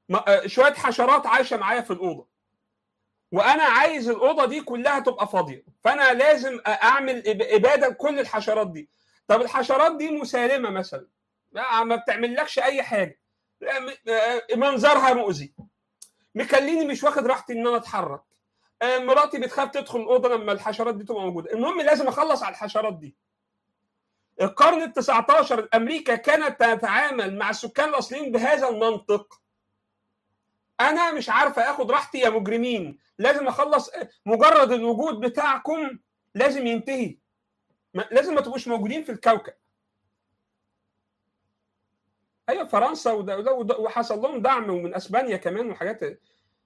شويه حشرات عايشه معايا في الاوضه وانا عايز الاوضه دي كلها تبقى فاضيه فانا لازم اعمل اباده لكل الحشرات دي طب الحشرات دي مسالمه مثلا ما بتعملكش اي حاجه منظرها مؤذي مخليني مش واخد راحتي ان انا اتحرك مراتي بتخاف تدخل الاوضه لما الحشرات دي تبقى موجوده المهم لازم اخلص على الحشرات دي القرن ال 19 امريكا كانت تتعامل مع السكان الاصليين بهذا المنطق انا مش عارفه اخد راحتي يا مجرمين لازم اخلص مجرد الوجود بتاعكم لازم ينتهي لازم ما تبقوش موجودين في الكوكب ايوه فرنسا وده وحصل لهم دعم ومن اسبانيا كمان وحاجات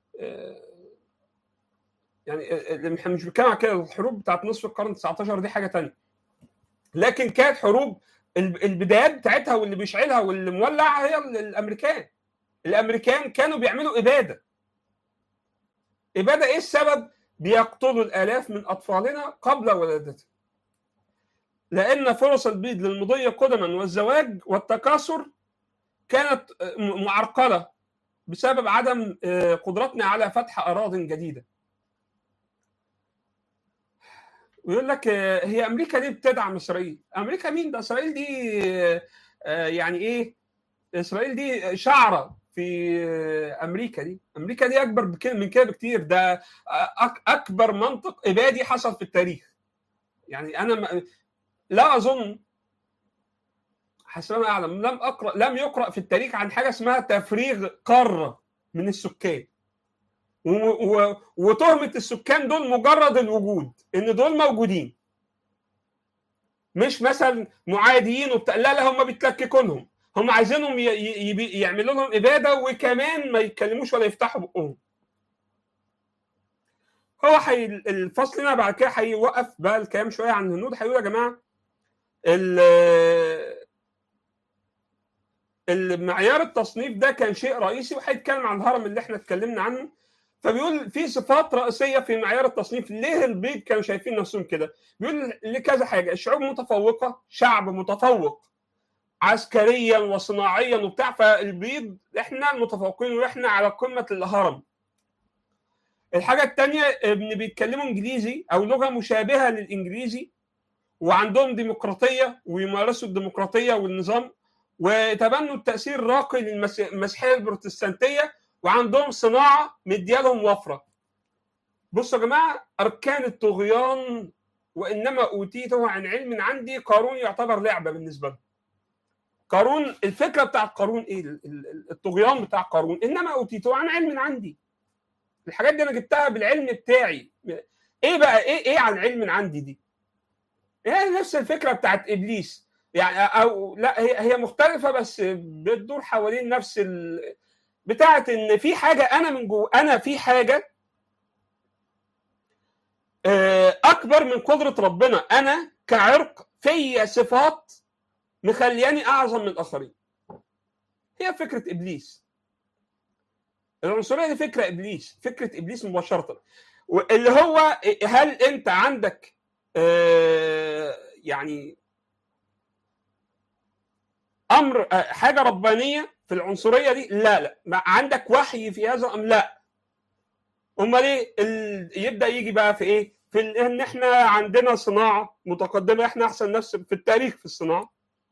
يعني احنا مش بنتكلم على كده الحروب بتاعت نصف القرن 19 دي حاجه ثانيه لكن كانت حروب البدايات بتاعتها واللي بيشعلها واللي مولع هي الامريكان الامريكان كانوا بيعملوا اباده اباده ايه السبب بيقتلوا الالاف من اطفالنا قبل ولادتهم لان فرص البيض للمضي قدما والزواج والتكاثر كانت معرقله بسبب عدم قدرتنا على فتح اراض جديده ويقول لك هي امريكا ليه بتدعم اسرائيل؟ امريكا مين ده؟ اسرائيل دي يعني ايه؟ اسرائيل دي شعره في امريكا دي، امريكا دي اكبر من كده بكتير ده اكبر منطق ابادي حصل في التاريخ. يعني انا لا اظن حسب ما اعلم لم اقرا لم يقرا في التاريخ عن حاجه اسمها تفريغ قاره من السكان. وتهمه السكان دول مجرد الوجود ان دول موجودين مش مثلا معاديين وبتاع لا لا هم بيتلككونهم هم عايزينهم يعملوا لهم اباده وكمان ما يتكلموش ولا يفتحوا بقهم هو حي الفصل هنا بعد كده هيوقف بقى الكلام شويه عن الهنود هيقول يا جماعه المعيار التصنيف ده كان شيء رئيسي وهيتكلم عن الهرم اللي احنا اتكلمنا عنه فبيقول في صفات رئيسيه في معيار التصنيف ليه البيض كانوا شايفين نفسهم كده بيقول لكذا حاجه الشعوب متفوقه شعب متفوق عسكريا وصناعيا وبتاع فالبيض احنا المتفوقين واحنا على قمه الهرم الحاجه الثانيه ان بيتكلموا انجليزي او لغه مشابهه للانجليزي وعندهم ديمقراطيه ويمارسوا الديمقراطيه والنظام وتبنوا التاثير الراقي للمسيحيه البروتستانتيه وعندهم صناعه مديالهم وفره بصوا يا جماعه اركان الطغيان وانما اوتيته عن علم عندي قارون يعتبر لعبه بالنسبه له قارون الفكره بتاعت قارون ايه الطغيان بتاع قارون انما اوتيته عن علم عندي الحاجات دي انا جبتها بالعلم بتاعي ايه بقى ايه ايه عن علم عندي دي هي نفس الفكره بتاعت ابليس يعني او لا هي هي مختلفه بس بتدور حوالين نفس ال... بتاعت ان في حاجه انا من جوه انا في حاجه اكبر من قدره ربنا انا كعرق في صفات مخلياني اعظم من الاخرين هي فكره ابليس العنصريه دي فكره ابليس فكره ابليس مباشره اللي هو هل انت عندك يعني امر حاجه ربانيه في العنصريه دي لا لا ما عندك وحي في هذا ام لا امال ايه يبدا يجي بقى في ايه في ان احنا عندنا صناعه متقدمه احنا احسن ناس في التاريخ في الصناعه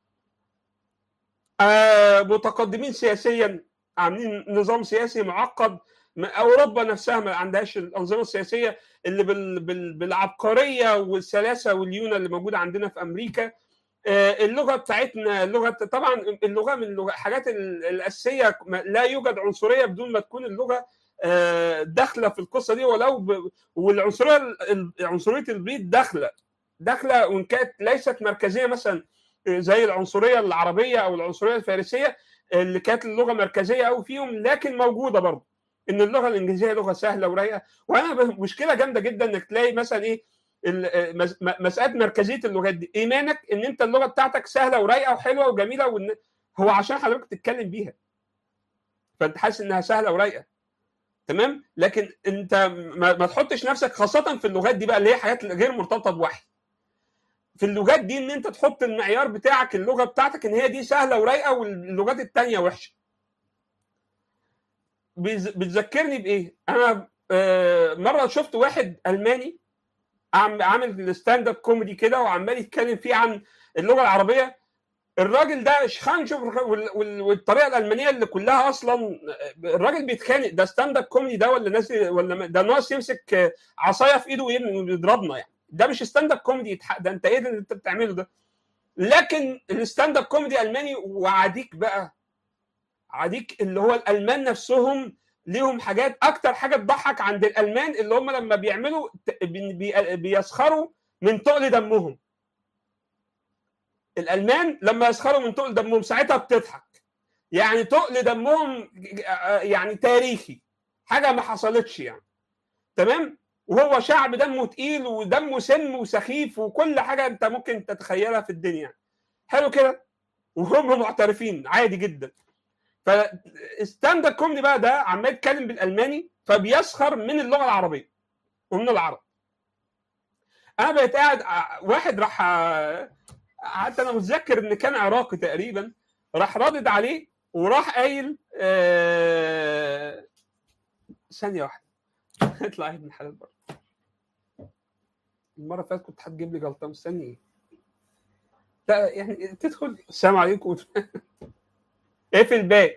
آه متقدمين سياسيا عاملين نظام سياسي معقد اوروبا نفسها ما عندهاش الانظمه السياسيه اللي بال بال بالعبقريه والسلاسه والليونه اللي موجوده عندنا في امريكا اللغه بتاعتنا اللغه طبعا اللغه من الحاجات الاساسيه لا يوجد عنصريه بدون ما تكون اللغه داخله في القصه دي ولو ب... والعنصريه عنصريه البيض داخله داخله وان كانت ليست مركزيه مثلا زي العنصريه العربيه او العنصريه الفارسيه اللي كانت اللغه مركزيه قوي فيهم لكن موجوده برضه ان اللغه الانجليزيه لغه سهله ورايقه وانا مشكله جامده جدا انك تلاقي مثلا ايه مساله مركزيه اللغات دي ايمانك ان انت اللغه بتاعتك سهله ورايقه وحلوه وجميله وان هو عشان حضرتك تتكلم بيها فانت حاسس انها سهله ورايقه تمام لكن انت ما, ما تحطش نفسك خاصه في اللغات دي بقى اللي هي حاجات غير مرتبطه بوحي في اللغات دي ان انت تحط المعيار بتاعك اللغه بتاعتك ان هي دي سهله ورايقه واللغات الثانيه وحشه بيز- بتذكرني بايه؟ انا آه، مره شفت واحد الماني عم- عامل ستاند اب كوميدي كده وعمال يتكلم فيه عن اللغه العربيه الراجل ده شخانشوف وال- وال- والطريقه الالمانيه اللي كلها اصلا الراجل بيتخانق ده ستاند اب كوميدي ده ولا ناس ولا ده ناس يمسك عصايه في ايده ويضربنا يعني ده مش ستاند اب كوميدي يتح- ده انت ايه اللي انت بتعمله ده لكن الستاند اب كوميدي الماني وعاديك بقى عاديك اللي هو الالمان نفسهم ليهم حاجات اكتر حاجه تضحك عند الالمان اللي هم لما بيعملوا ت- بي- بي- بيسخروا من تقل دمهم الالمان لما يسخروا من تقل دمهم ساعتها بتضحك يعني تقل دمهم يعني تاريخي حاجه ما حصلتش يعني تمام وهو شعب دمه تقيل ودمه سم وسخيف وكل حاجه انت ممكن تتخيلها في الدنيا حلو كده وهم معترفين عادي جدا فستاند اب كوميدي بقى ده عمال يتكلم بالالماني فبيسخر من اللغه العربيه ومن العرب انا بقيت قاعد ع- واحد راح حتى انا متذكر ان كان عراقي تقريبا راح رادد عليه وراح قايل آه... ثانيه واحده اطلع يا ابن الحلال بره المره اللي فاتت كنت هتجيب لي جلطه مستني ايه لا يعني تدخل السلام عليكم اقفل الباب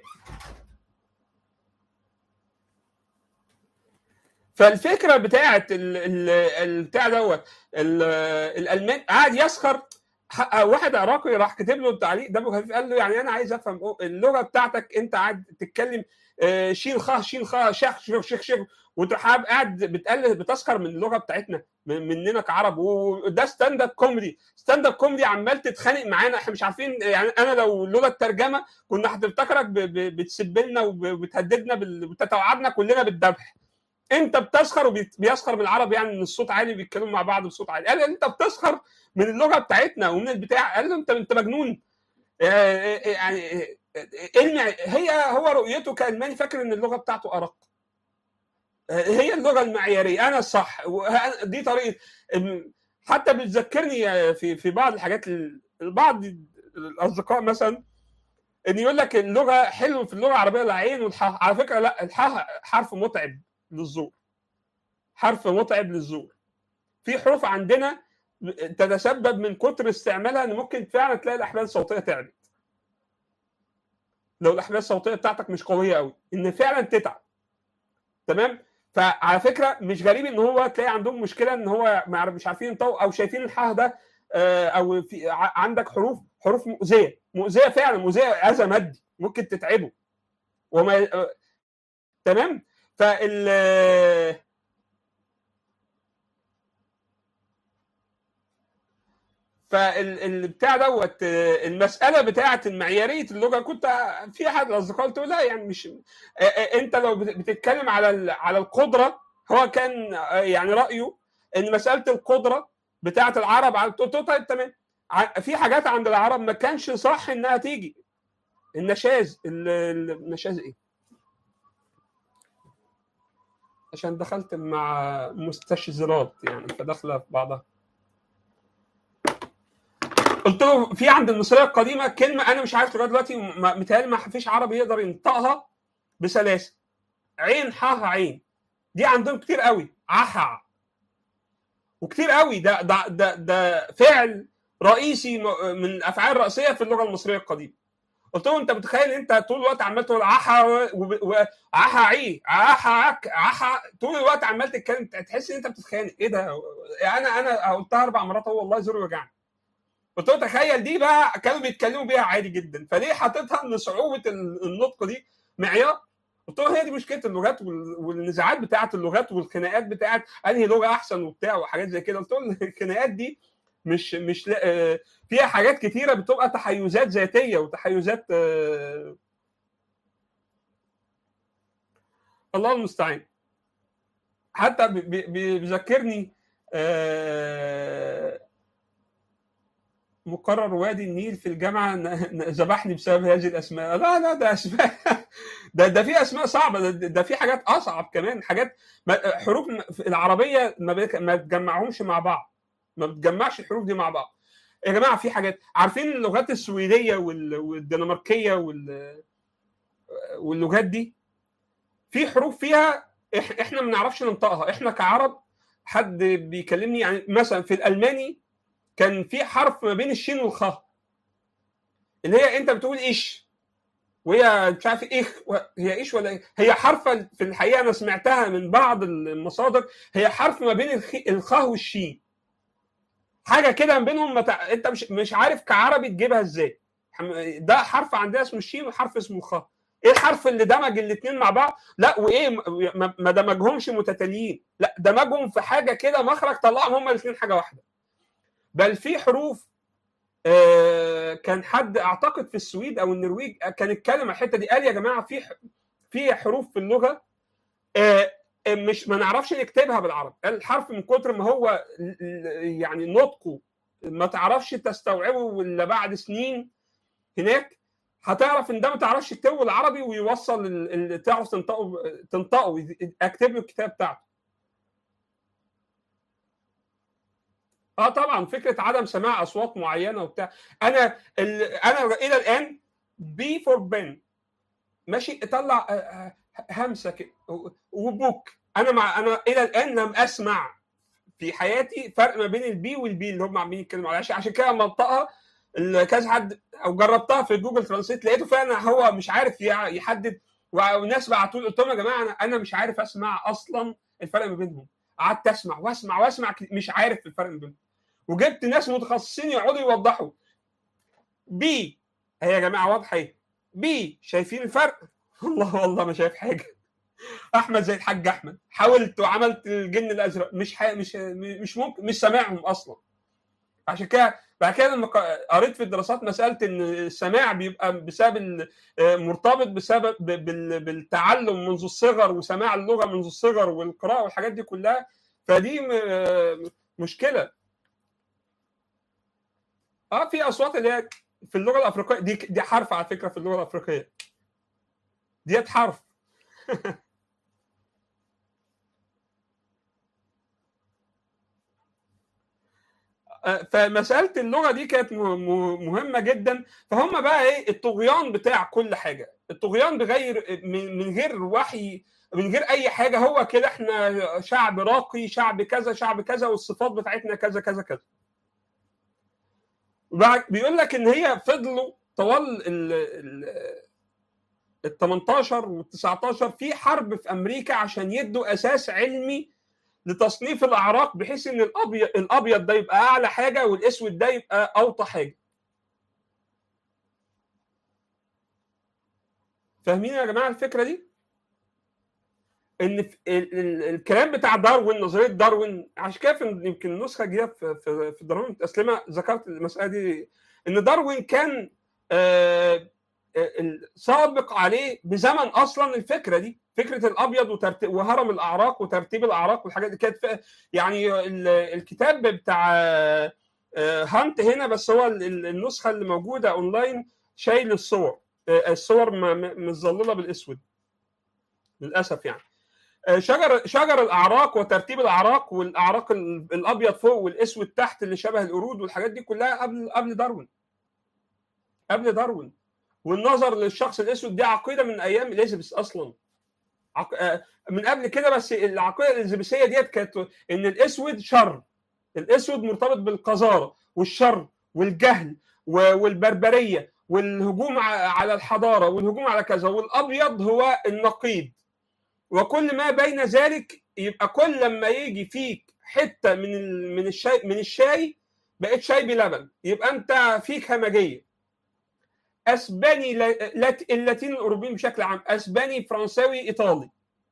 فالفكره بتاعت ال- ال- البتاع دوت ال- الالمان قاعد يسخر ح- واحد عراقي راح كاتب له التعليق دمه خفيف قال له يعني انا عايز افهم اللغه بتاعتك انت قاعد تتكلم آه، شين خا شين خا شخ شخ شخ شخ وانت حاب- قاعد بتقلل بتسخر من اللغه بتاعتنا من- مننا كعرب وده ستاند اب كوميدي ستاند اب كوميدي عمال تتخانق معانا احنا مش عارفين يعني انا لو لولا الترجمه كنا هتفتكرك ب- ب- بتسب لنا وبتهددنا بال- وبتتوعدنا كلنا بالذبح انت بتسخر وبيسخر من العرب يعني ان الصوت عالي بيتكلموا مع بعض بصوت عالي قال انت بتسخر من اللغه بتاعتنا ومن البتاع قال له انت انت مجنون آه، آه، يعني آه، آه، المع- هي هو رؤيته كالماني فاكر ان اللغه بتاعته ارق آه، هي اللغه المعياريه انا الصح وه- دي طريقه ال- حتى بتذكرني آه، في في بعض الحاجات ال- بعض الاصدقاء مثلا ان يقول لك اللغه حلو في اللغه العربيه العين والحاء على فكره لا الحاء حرف متعب للزور حرف متعب للزور في حروف عندنا تتسبب من كتر استعمالها ان ممكن فعلا تلاقي الاحبال الصوتيه تعبت لو الاحبال الصوتيه بتاعتك مش قويه قوي ان فعلا تتعب تمام فعلى فكره مش غريب ان هو تلاقي عندهم مشكله ان هو ما عارف- مش عارفين ينطقوا او شايفين الحاء ده آه، او في ع- عندك حروف حروف مؤذيه مؤذيه فعلا مؤذيه اذى مادي ممكن تتعبه وما آه، تمام فال فالبتاع دوت آه، المساله بتاعه معياريه اللغه كنت في احد الاصدقاء قلت له لا يعني مش آه، آه، انت لو بت- بتتكلم على ال- على القدره هو كان آه، يعني رايه ان مساله القدره بتاعه العرب على قلت له طيب تمام ع- في حاجات عند العرب ما كانش صح انها تيجي النشاز ال- ال- النشاز ايه؟ عشان دخلت مع مستشزرات يعني فداخله في بعضها قلت له في عند المصريه القديمه كلمه انا مش عارف لغايه دلوقتي ما- متهيألي ما فيش عربي يقدر ينطقها بسلاسه عين حاها عين دي عندهم كتير قوي عحع وكتير قوي ده ده ده, ده فعل رئيسي م- من الافعال الرئيسيه في اللغه المصريه القديمه قلت له انت متخيل انت طول الوقت عمال تقول عحا وعحا عي عحا عك عحا طول الوقت عمال تتكلم تحس ان انت بتتخانق ايه ده انا انا قلتها اربع مرات هو والله زوري وجعني قلت له تخيل دي بقى كانوا بيتكلموا بيها عادي جدا فليه حاططها ان صعوبه ال- النطق دي معيار قلت له هي دي مشكله اللغات وال- والنزاعات بتاعه اللغات والخناقات بتاعه انهي لغه احسن وبتاع وحاجات زي كده قلت له الخناقات دي مش مش لا- آه، فيها حاجات كتيره بتبقى تحيزات ذاتيه وتحيزات آه، الله المستعان حتى بي- بي- بي- بيذكرني آه، مقرر وادي النيل في الجامعه ن- ن- ذبحني بسبب هذه الاسماء لا لا ده اسماء ده ده في اسماء صعبه ده, ده في حاجات اصعب كمان حاجات ما- حروف م- في العربيه ما بيك- ما تجمعهمش مع بعض ما بتجمعش الحروف دي مع بعض يا جماعه في حاجات عارفين اللغات السويديه وال- والدنماركيه وال واللغات دي في حروف فيها احنا ما نعرفش ننطقها احنا كعرب حد بيكلمني يعني مثلا في الالماني كان في حرف ما بين الشين والخاء اللي هي انت بتقول ايش وهي مش عارف ايه هي ايش ولا إيه؟ هي حرف في الحقيقه انا سمعتها من بعض المصادر هي حرف ما بين الخاء والشين حاجه كده ما بينهم متع... انت مش مش عارف كعربي تجيبها ازاي ده حرف عندنا اسمه الشين وحرف اسمه الخاء ايه الحرف اللي دمج الاثنين مع بعض لا وايه ما دمجهمش متتاليين لا دمجهم في حاجه كده مخرج طلعهم هما الاثنين حاجه واحده بل في حروف آه كان حد اعتقد في السويد او النرويج كان اتكلم على الحته دي قال يا جماعه في في حروف في اللغه آه مش ما نعرفش نكتبها بالعربي الحرف من كتر ما هو يعني نطقه ما تعرفش تستوعبه الا بعد سنين هناك هتعرف ان ده ما تعرفش تكتبه بالعربي ويوصل اللي تعرف تنطقه تنطقه اكتب له الكتاب بتاعته اه طبعا فكره عدم سماع اصوات معينه وبتاع انا انا الى الان بي فور بن ماشي طلع همسه كده وبوك انا مع انا الى الان لم اسمع في حياتي فرق ما بين البي والبي اللي هم عاملين يتكلموا عليها عشان كده منطقها كذا حد او جربتها في جوجل ترانسليت لقيته فعلا هو مش عارف يحدد والناس بعتوا لي قلت لهم يا جماعه انا انا مش عارف اسمع اصلا الفرق ما بينهم قعدت اسمع واسمع واسمع مش عارف الفرق ما بينهم وجبت ناس متخصصين يقعدوا يوضحوا بي هي يا جماعه واضحه ايه بي شايفين الفرق والله والله ما شايف حاجه احمد زي الحاج احمد حاولت وعملت الجن الازرق مش حي... مش مش ممكن مش سامعهم اصلا عشان كده بعد كده لما قريت في الدراسات مساله ان السماع بيبقى بسبب مرتبط بسبب بالتعلم منذ الصغر وسماع اللغه منذ الصغر والقراءه والحاجات دي كلها فدي مشكله اه في اصوات اللي هي في اللغه الافريقيه دي دي حرف على فكره في اللغه الافريقيه ديت حرف فمساله اللغه دي كانت مهمه جدا فهم بقى ايه الطغيان بتاع كل حاجه الطغيان بغير من غير وحي من غير اي حاجه هو كده احنا شعب راقي شعب كذا شعب كذا والصفات بتاعتنا كذا كذا كذا بيقول لك ان هي فضلوا طوال ال 18 وال 19 في حرب في امريكا عشان يدوا اساس علمي لتصنيف الاعراق بحيث ان الابيض الابيض ده يبقى اعلى حاجه والاسود ده يبقى اوطى حاجه فاهمين يا جماعه الفكره دي ان الكلام بتاع داروين نظريه داروين عشان كده يمكن النسخه الجديده في في, في داروين المتأسلمة ذكرت المساله دي ان داروين كان سابق عليه بزمن اصلا الفكره دي فكره الابيض وترتيب وهرم الاعراق وترتيب الاعراق والحاجات دي كانت يعني الكتاب بتاع هانت هنا بس هو النسخه اللي موجوده اونلاين شايل الصور الصور متظلله بالاسود للاسف يعني شجر شجر الاعراق وترتيب الاعراق والاعراق الابيض فوق والاسود تحت اللي شبه القرود والحاجات دي كلها قبل قبل داروين قبل داروين والنظر للشخص الاسود دي عقيده من ايام اليزابيث اصلا عق... من قبل كده بس العقيده الاليزابيثيه ديت كانت ان الاسود شر الاسود مرتبط بالقذاره والشر والجهل والبربريه والهجوم على الحضاره والهجوم على كذا والابيض هو النقيض وكل ما بين ذلك يبقى كل لما يجي فيك حته من من الشاي من الشاي بقيت شاي بلبن يبقى انت فيك همجيه اسباني اللاتين الاوروبيين بشكل عام اسباني فرنساوي ايطالي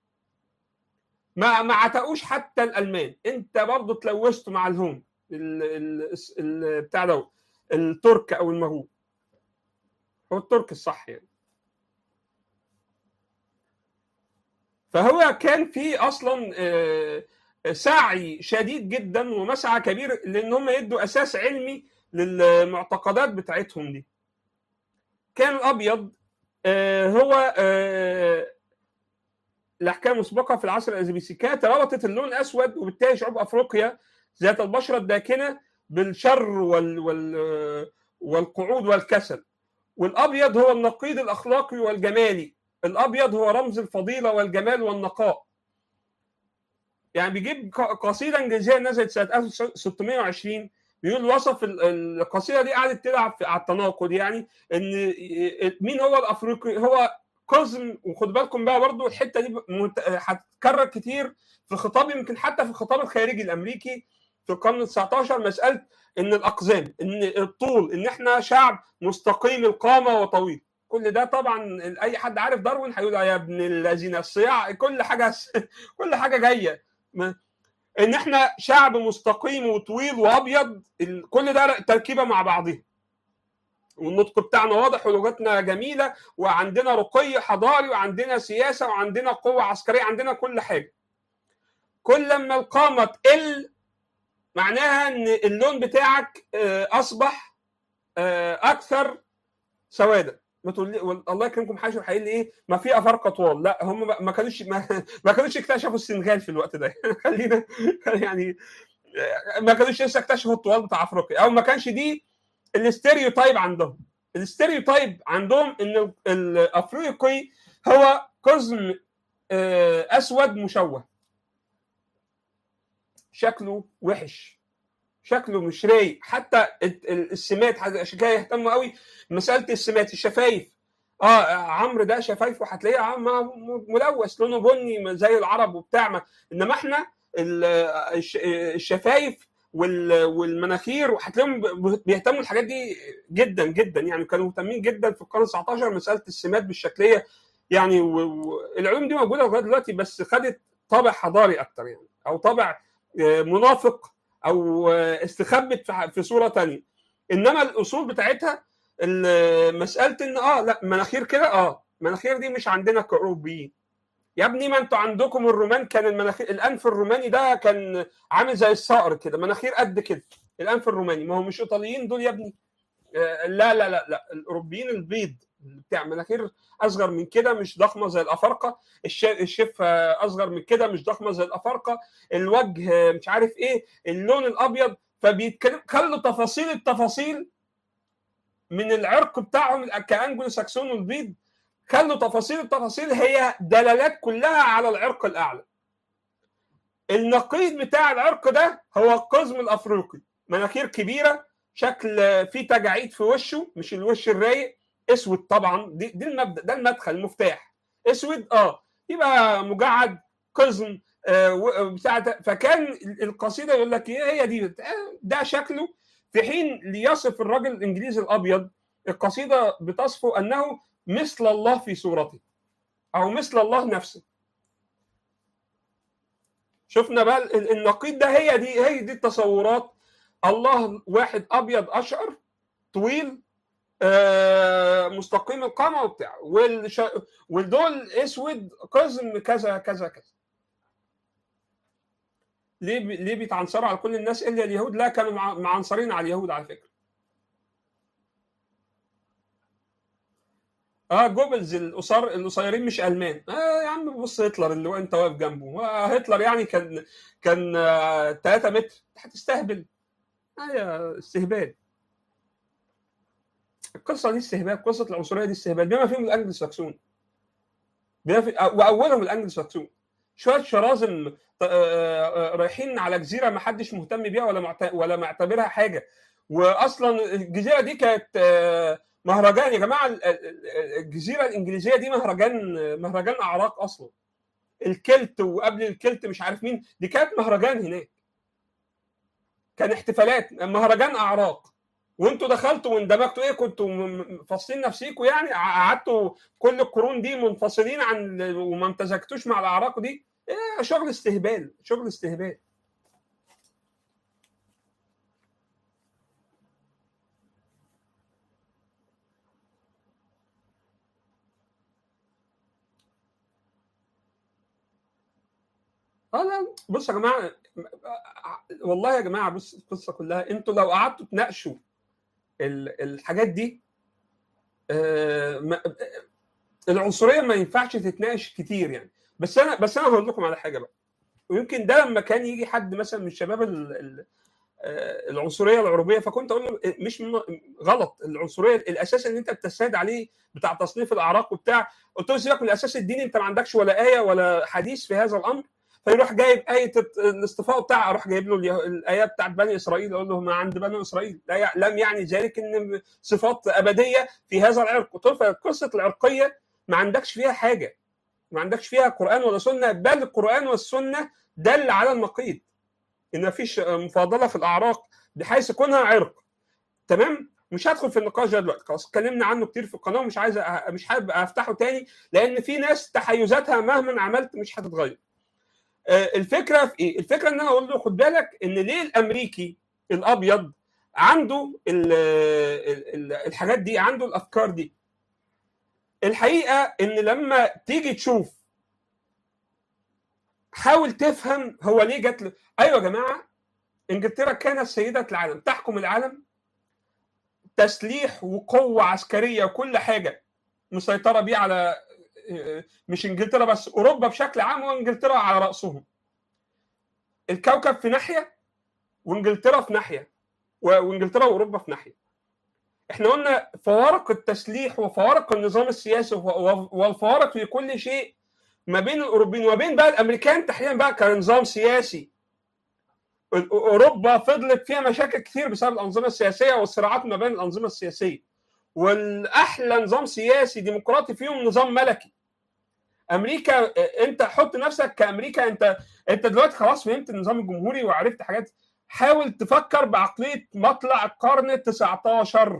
ما ما عتقوش حتى الالمان انت برضه تلوثت مع الهون بتاع دوت الترك او المغول هو الترك الصح يعني فهو كان في اصلا سعي شديد جدا ومسعى كبير لان هم يدوا اساس علمي للمعتقدات بتاعتهم دي كان الابيض هو الاحكام المسبقه في العصر الازبيسي كانت ربطت اللون الاسود وبالتالي شعوب افريقيا ذات البشره الداكنه بالشر وال وال والقعود والكسل والابيض هو النقيض الاخلاقي والجمالي الابيض هو رمز الفضيله والجمال والنقاء يعني بيجيب قصيده انجليزيه نزلت سنه 1620 بيقول وصف القصيده دي قعدت تلعب على التناقض يعني ان مين هو الافريقي هو قزم وخد بالكم بقى برضو الحته دي هتتكرر كتير في الخطاب يمكن حتى في الخطاب الخارجي الامريكي في القرن ال 19 مساله ان الاقزام ان الطول ان احنا شعب مستقيم القامه وطويل كل ده طبعا اي حد عارف داروين هيقول يا ابن الذين الصياع كل حاجه كل حاجه جايه ان احنا شعب مستقيم وطويل وابيض كل ده تركيبه مع بعضها والنطق بتاعنا واضح ولغتنا جميله وعندنا رقي حضاري وعندنا سياسه وعندنا قوه عسكريه عندنا كل حاجه كل لما القامه تقل معناها ان اللون بتاعك اصبح اكثر سوادا ما تقول لي الله يكرمكم حاجه هيقول لي ايه ما في افارقه طوال لا هم ما كانوش ما, ما كانوش اكتشفوا السنغال في الوقت ده خلينا يعني ما كانوش لسه اكتشفوا الطوال بتاع افريقيا او ما كانش دي الاستيريوتايب عندهم الاستيريوتايب عندهم ان الافريقي هو قزم اسود مشوه شكله وحش شكله مش رايق حتى السمات عشان كده يهتموا قوي مساله السمات الشفايف اه عمرو ده شفايفه هتلاقيه ملوث لونه بني زي العرب وبتاع انما احنا الشفايف والمناخير وهتلاقيهم بيهتموا الحاجات دي جدا جدا يعني كانوا مهتمين جدا في القرن 19 مساله السمات بالشكليه يعني العلوم دي موجوده لغايه دلوقتي بس خدت طابع حضاري اكتر يعني او طابع منافق او استخبت في صوره تانية انما الاصول بتاعتها مساله ان اه لا مناخير كده اه مناخير دي مش عندنا كاوروبيين يا ابني ما انتوا عندكم الرومان كان المناخير الانف الروماني ده كان عامل زي الصقر كده مناخير قد كده الانف الروماني ما هو مش ايطاليين دول يا ابني آه لا لا لا لا الاوروبيين البيض بتاع مناخير اصغر من كده مش ضخمه زي الافارقه الشفه اصغر من كده مش ضخمه زي الافارقه الوجه مش عارف ايه اللون الابيض فبيتكلم خلوا تفاصيل التفاصيل من العرق بتاعهم كانجلو ساكسون والبيض خلوا تفاصيل التفاصيل هي دلالات كلها على العرق الاعلى النقيض بتاع العرق ده هو القزم الافريقي مناخير كبيره شكل فيه تجاعيد في وشه مش الوش الرايق اسود طبعا دي, دي المبدا ده المدخل المفتاح اسود اه يبقى مجعد قزم آه بتاع فكان القصيده يقول لك ايه هي دي ده شكله في حين ليصف الراجل الانجليزي الابيض القصيده بتصفه انه مثل الله في صورته او مثل الله نفسه شفنا بقى النقيض ده هي دي هي دي التصورات الله واحد ابيض اشقر طويل آه مستقيم القامه وبتاع والش... والدول اسود قزم كذا كذا كذا ليه ب... ليه بيتعنصروا على كل الناس الا اليهود لا كانوا مع... معنصرين على اليهود على فكره اه جوبلز القصار القصيرين مش المان اه يا عم بص هتلر اللي انت واقف جنبه آه هتلر يعني كان كان آه 3 متر هتستهبل اه يا استهبال القصه دي استهبال قصه العنصريه دي استهبال بما فيهم الانجل ساكسون بما في واولهم الانجل ساكسون شويه شرازم رايحين على جزيره ما حدش مهتم بيها ولا معت... ولا معتبرها حاجه واصلا الجزيره دي كانت مهرجان يا جماعه الجزيره الانجليزيه دي مهرجان مهرجان اعراق اصلا الكلت وقبل الكلت مش عارف مين دي كانت مهرجان هناك كان احتفالات مهرجان اعراق وانتوا دخلتوا واندمجتوا ايه كنتوا فاصلين نفسيكم يعني قعدتوا كل القرون دي منفصلين عن وما امتزجتوش مع الاعراق دي ايه شغل استهبال شغل استهبال اه لا بصوا يا جماعه والله يا جماعه بص القصه كلها انتوا لو قعدتوا تناقشوا الحاجات دي العنصريه ما ينفعش تتناقش كتير يعني بس انا بس انا هقول لكم على حاجه بقى ويمكن ده لما كان يجي حد مثلا من الشباب العنصريه العربيه فكنت اقول له مش غلط العنصريه الاساس ان انت بتستند عليه بتاع تصنيف الاعراق وبتاع قلت له سيبك من الاساس الديني انت ما عندكش ولا ايه ولا حديث في هذا الامر فيروح جايب ايه الاصطفاء بتاع اروح جايب له الايه بتاعت بني اسرائيل اقول له ما عند بني اسرائيل لا لم يعني ذلك ان صفات ابديه في هذا العرق قلت له قصه العرقيه ما عندكش فيها حاجه ما عندكش فيها قران ولا سنه بل القران والسنه دل على النقيض ان ما فيش مفاضله في الاعراق بحيث كونها عرق تمام مش هدخل في النقاش ده دلوقتي خلاص اتكلمنا عنه كتير في القناه ومش عايز مش حابب افتحه تاني لان في ناس تحيزاتها مهما عملت مش هتتغير الفكره في ايه؟ الفكره ان انا اقول له خد بالك ان ليه الامريكي الابيض عنده ال ال الحاجات دي عنده الافكار دي الحقيقه ان لما تيجي تشوف حاول تفهم هو ليه جت له ايوه يا جماعه انجلترا كانت سيده العالم تحكم العالم تسليح وقوه عسكريه وكل حاجه مسيطره بيه على مش انجلترا بس اوروبا بشكل عام وانجلترا على راسهم الكوكب في ناحيه وانجلترا في ناحيه وانجلترا واوروبا في ناحيه احنا قلنا فوارق التسليح وفوارق النظام السياسي والفوارق في كل شيء ما بين الاوروبيين وما بين بقى الامريكان تحديدا بقى كنظام سياسي اوروبا فضلت فيها مشاكل كتير بسبب الانظمه السياسيه والصراعات ما بين الانظمه السياسيه والاحلى نظام سياسي ديمقراطي فيهم نظام ملكي امريكا انت حط نفسك كامريكا انت انت دلوقتي خلاص فهمت النظام الجمهوري وعرفت حاجات حاول تفكر بعقليه مطلع القرن ال 19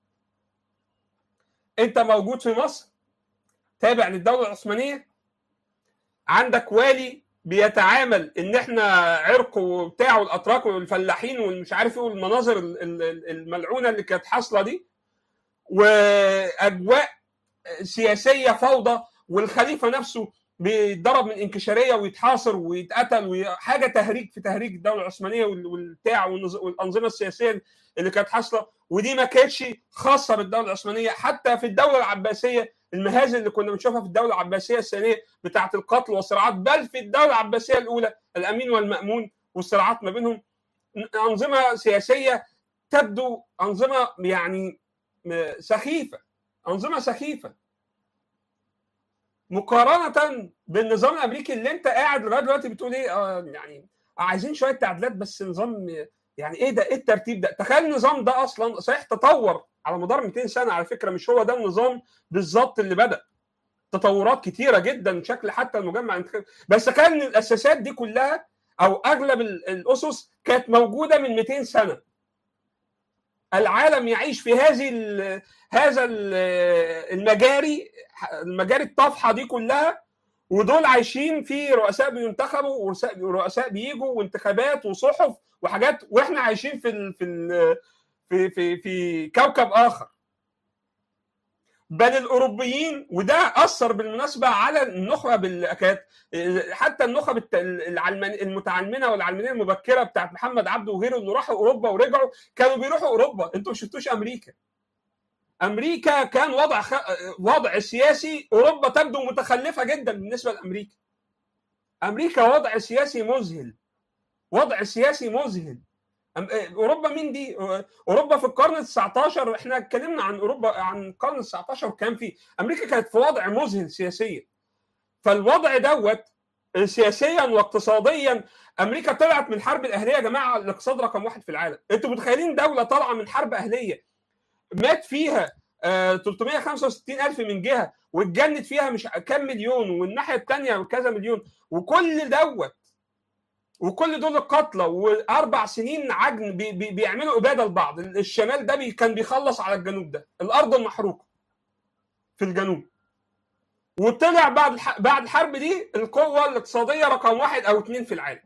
انت موجود في مصر تابع للدوله العثمانيه عندك والي بيتعامل ان احنا عرق وبتاع والاتراك والفلاحين والمش عارف ايه والمناظر الملعونه اللي كانت حاصله دي واجواء سياسيه فوضى والخليفه نفسه بيتضرب من انكشاريه ويتحاصر ويتقتل وحاجه تهريج في تهريج الدوله العثمانيه والبتاع والانظمه السياسيه اللي كانت حاصله ودي ما كانتش خاصه بالدوله العثمانيه حتى في الدوله العباسيه المهازل اللي كنا بنشوفها في الدوله العباسيه الثانيه بتاعه القتل والصراعات بل في الدوله العباسيه الاولى الامين والمامون والصراعات ما بينهم انظمه سياسيه تبدو انظمه يعني سخيفه انظمه سخيفه مقارنه بالنظام الامريكي اللي انت قاعد لغايه دلوقتي بتقول ايه آه يعني عايزين شويه تعديلات بس نظام يعني ايه ده ايه الترتيب ده تخيل النظام ده اصلا صحيح تطور على مدار 200 سنه على فكره مش هو ده النظام بالظبط اللي بدا تطورات كتيره جدا شكل حتى المجمع بس كان الاساسات دي كلها او اغلب الاسس كانت موجوده من 200 سنه العالم يعيش في هذه ال هذا ال المجاري المجاري الطافحه دي كلها ودول عايشين في رؤساء بينتخبوا ورؤساء بيجوا وانتخابات وصحف وحاجات واحنا عايشين في ال في ال في في في كوكب اخر بل الاوروبيين وده اثر بالمناسبه على النخبه كانت حتى النخب المتعلمنه والعلمانيه المبكره بتاعت محمد عبده وغيره اللي راحوا اوروبا ورجعوا كانوا بيروحوا اوروبا انتوا ما شفتوش امريكا امريكا كان وضع خ... وضع سياسي اوروبا تبدو متخلفه جدا بالنسبه لامريكا امريكا وضع سياسي مذهل وضع سياسي مذهل اوروبا مين دي؟ اوروبا في القرن ال 19 احنا اتكلمنا عن اوروبا عن القرن ال 19 وكان في امريكا كانت في وضع مذهل سياسيا فالوضع دوت سياسيا واقتصاديا امريكا طلعت من حرب الاهليه يا جماعه الاقتصاد رقم واحد في العالم انتوا متخيلين دوله طالعه من حرب اهليه مات فيها آه 365 الف من جهه واتجند فيها مش كام مليون والناحيه الثانيه كذا مليون وكل دوت وكل دول قتلى واربع سنين عجن بي بي بيعملوا اباده لبعض الشمال ده بي كان بيخلص على الجنوب ده الارض المحروقه في الجنوب وطلع بعد الح... بعد الحرب دي القوه الاقتصاديه رقم واحد او اثنين في العالم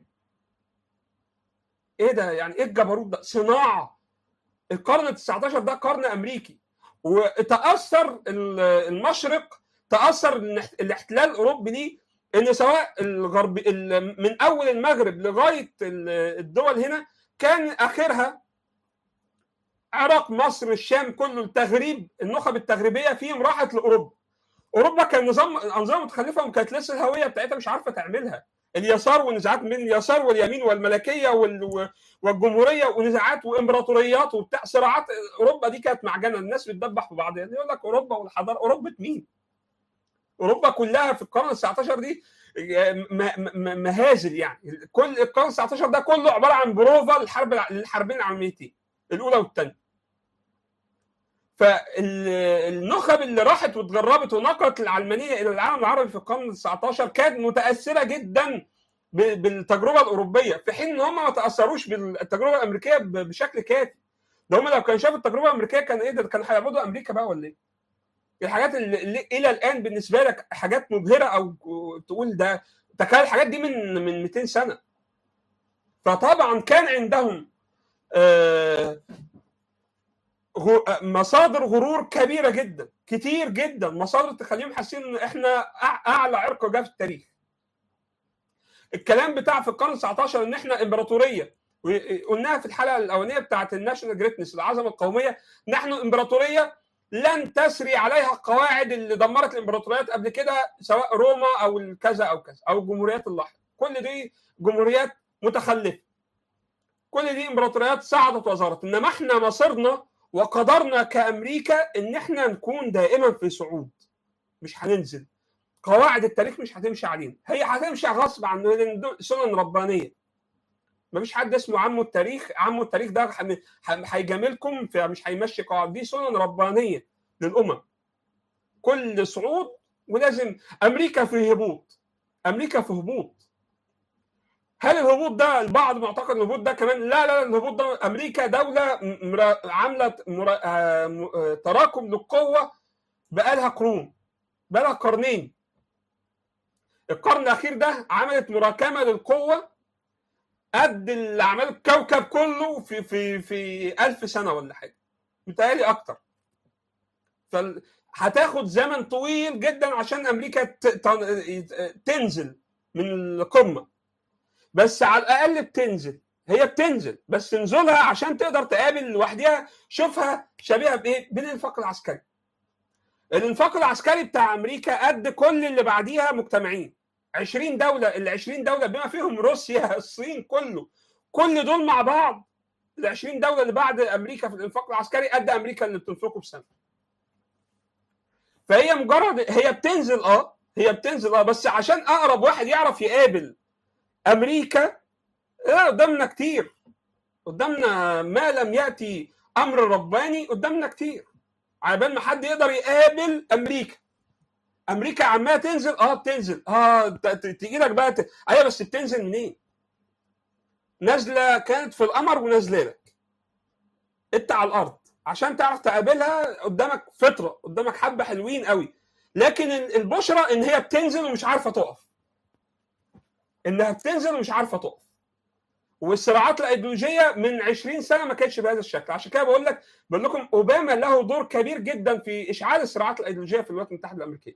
ايه ده يعني ايه الجبروت ده صناعه القرن ال 19 ده قرن امريكي وتاثر المشرق تاثر الاحتلال الاوروبي دي ان سواء الغرب من اول المغرب لغايه الدول هنا كان اخرها عراق مصر الشام كله التغريب النخب التغريبيه فيهم راحت لاوروبا اوروبا كان نظام انظمه متخلفه وكانت لسه الهويه بتاعتها مش عارفه تعملها اليسار ونزاعات بين اليسار واليمين والملكيه والجمهوريه ونزاعات وامبراطوريات وبتاع صراعات اوروبا دي كانت معجنه الناس بتدبح في بعضها يقول لك اوروبا والحضاره اوروبا مين؟ اوروبا كلها في القرن ال 19 دي مهازل يعني كل القرن ال 19 ده كله عباره عن بروفا للحرب للحربين العالميتين الاولى والثانيه فالنخب اللي راحت واتجربت ونقلت العلمانيه الى العالم العربي في القرن ال 19 كانت متاثره جدا بالتجربه الاوروبيه في حين ان هم ما تاثروش بالتجربه الامريكيه بشكل كافي ده هم لو كانوا شافوا التجربه الامريكيه كان ايه ده كانوا هيعبدوا امريكا بقى ولا ايه؟ الحاجات اللي, اللي الى الان بالنسبه لك حاجات مبهره او تقول ده تخيل الحاجات دي من من 200 سنه فطبعا كان عندهم آه مصادر غرور كبيره جدا كتير جدا مصادر تخليهم حاسين ان احنا اعلى عرق جاء في التاريخ الكلام بتاع في القرن 19 ان احنا امبراطوريه قلناها في الحلقه الاولانيه بتاعت الناشونال جريتنس العظمه القوميه نحن امبراطوريه لن تسري عليها القواعد اللي دمرت الامبراطوريات قبل كده سواء روما او الكذا او كذا او الجمهوريات اللاحقه كل دي جمهوريات متخلفه كل دي امبراطوريات صعدت وزارت انما احنا مصيرنا وقدرنا كامريكا ان احنا نكون دائما في صعود مش هننزل قواعد التاريخ مش هتمشي علينا هي هتمشي غصب عننا لان سنن ربانيه مفيش حد اسمه عمو التاريخ عمو التاريخ ده هيجاملكم مش هيمشي قواعد دي سنن ربانيه للامم كل صعود ولازم امريكا في هبوط امريكا في هبوط هل الهبوط ده البعض معتقد الهبوط ده كمان لا لا الهبوط ده امريكا دوله عامله آه، تراكم للقوه بقالها قرون بقالها قرنين القرن الاخير ده عملت مراكمه للقوه قد اللي عمله الكوكب كله في في في ألف سنه ولا حاجه متهيألي اكتر فهتاخد زمن طويل جدا عشان امريكا تنزل من القمه بس على الاقل بتنزل هي بتنزل بس نزولها عشان تقدر تقابل لوحدها شوفها شبيهه بايه؟ بالانفاق العسكري. الانفاق العسكري بتاع امريكا قد كل اللي بعديها مجتمعين. 20 دوله ال 20 دوله بما فيهم روسيا الصين كله كل دول مع بعض ال 20 دوله اللي بعد امريكا في الانفاق العسكري قد امريكا اللي بتنفقه في سنه. فهي مجرد هي بتنزل اه هي بتنزل اه بس عشان اقرب واحد يعرف يقابل امريكا لا قدامنا كتير قدامنا ما لم ياتي امر رباني قدامنا كتير على بال ما حد يقدر يقابل امريكا امريكا عماله تنزل اه بتنزل اه تيجي لك بقى ت... ايوه بس بتنزل منين؟ نازله كانت في القمر ونازله لك انت على الارض عشان تعرف تقابلها قدامك فتره قدامك حبه حلوين قوي لكن البشرى ان هي بتنزل ومش عارفه تقف انها بتنزل ومش عارفه تقف والصراعات الايديولوجيه من 20 سنه ما كانتش بهذا الشكل عشان كده بقول لك بقول لكم اوباما له دور كبير جدا في اشعال الصراعات الايديولوجيه في الولايات المتحده الامريكيه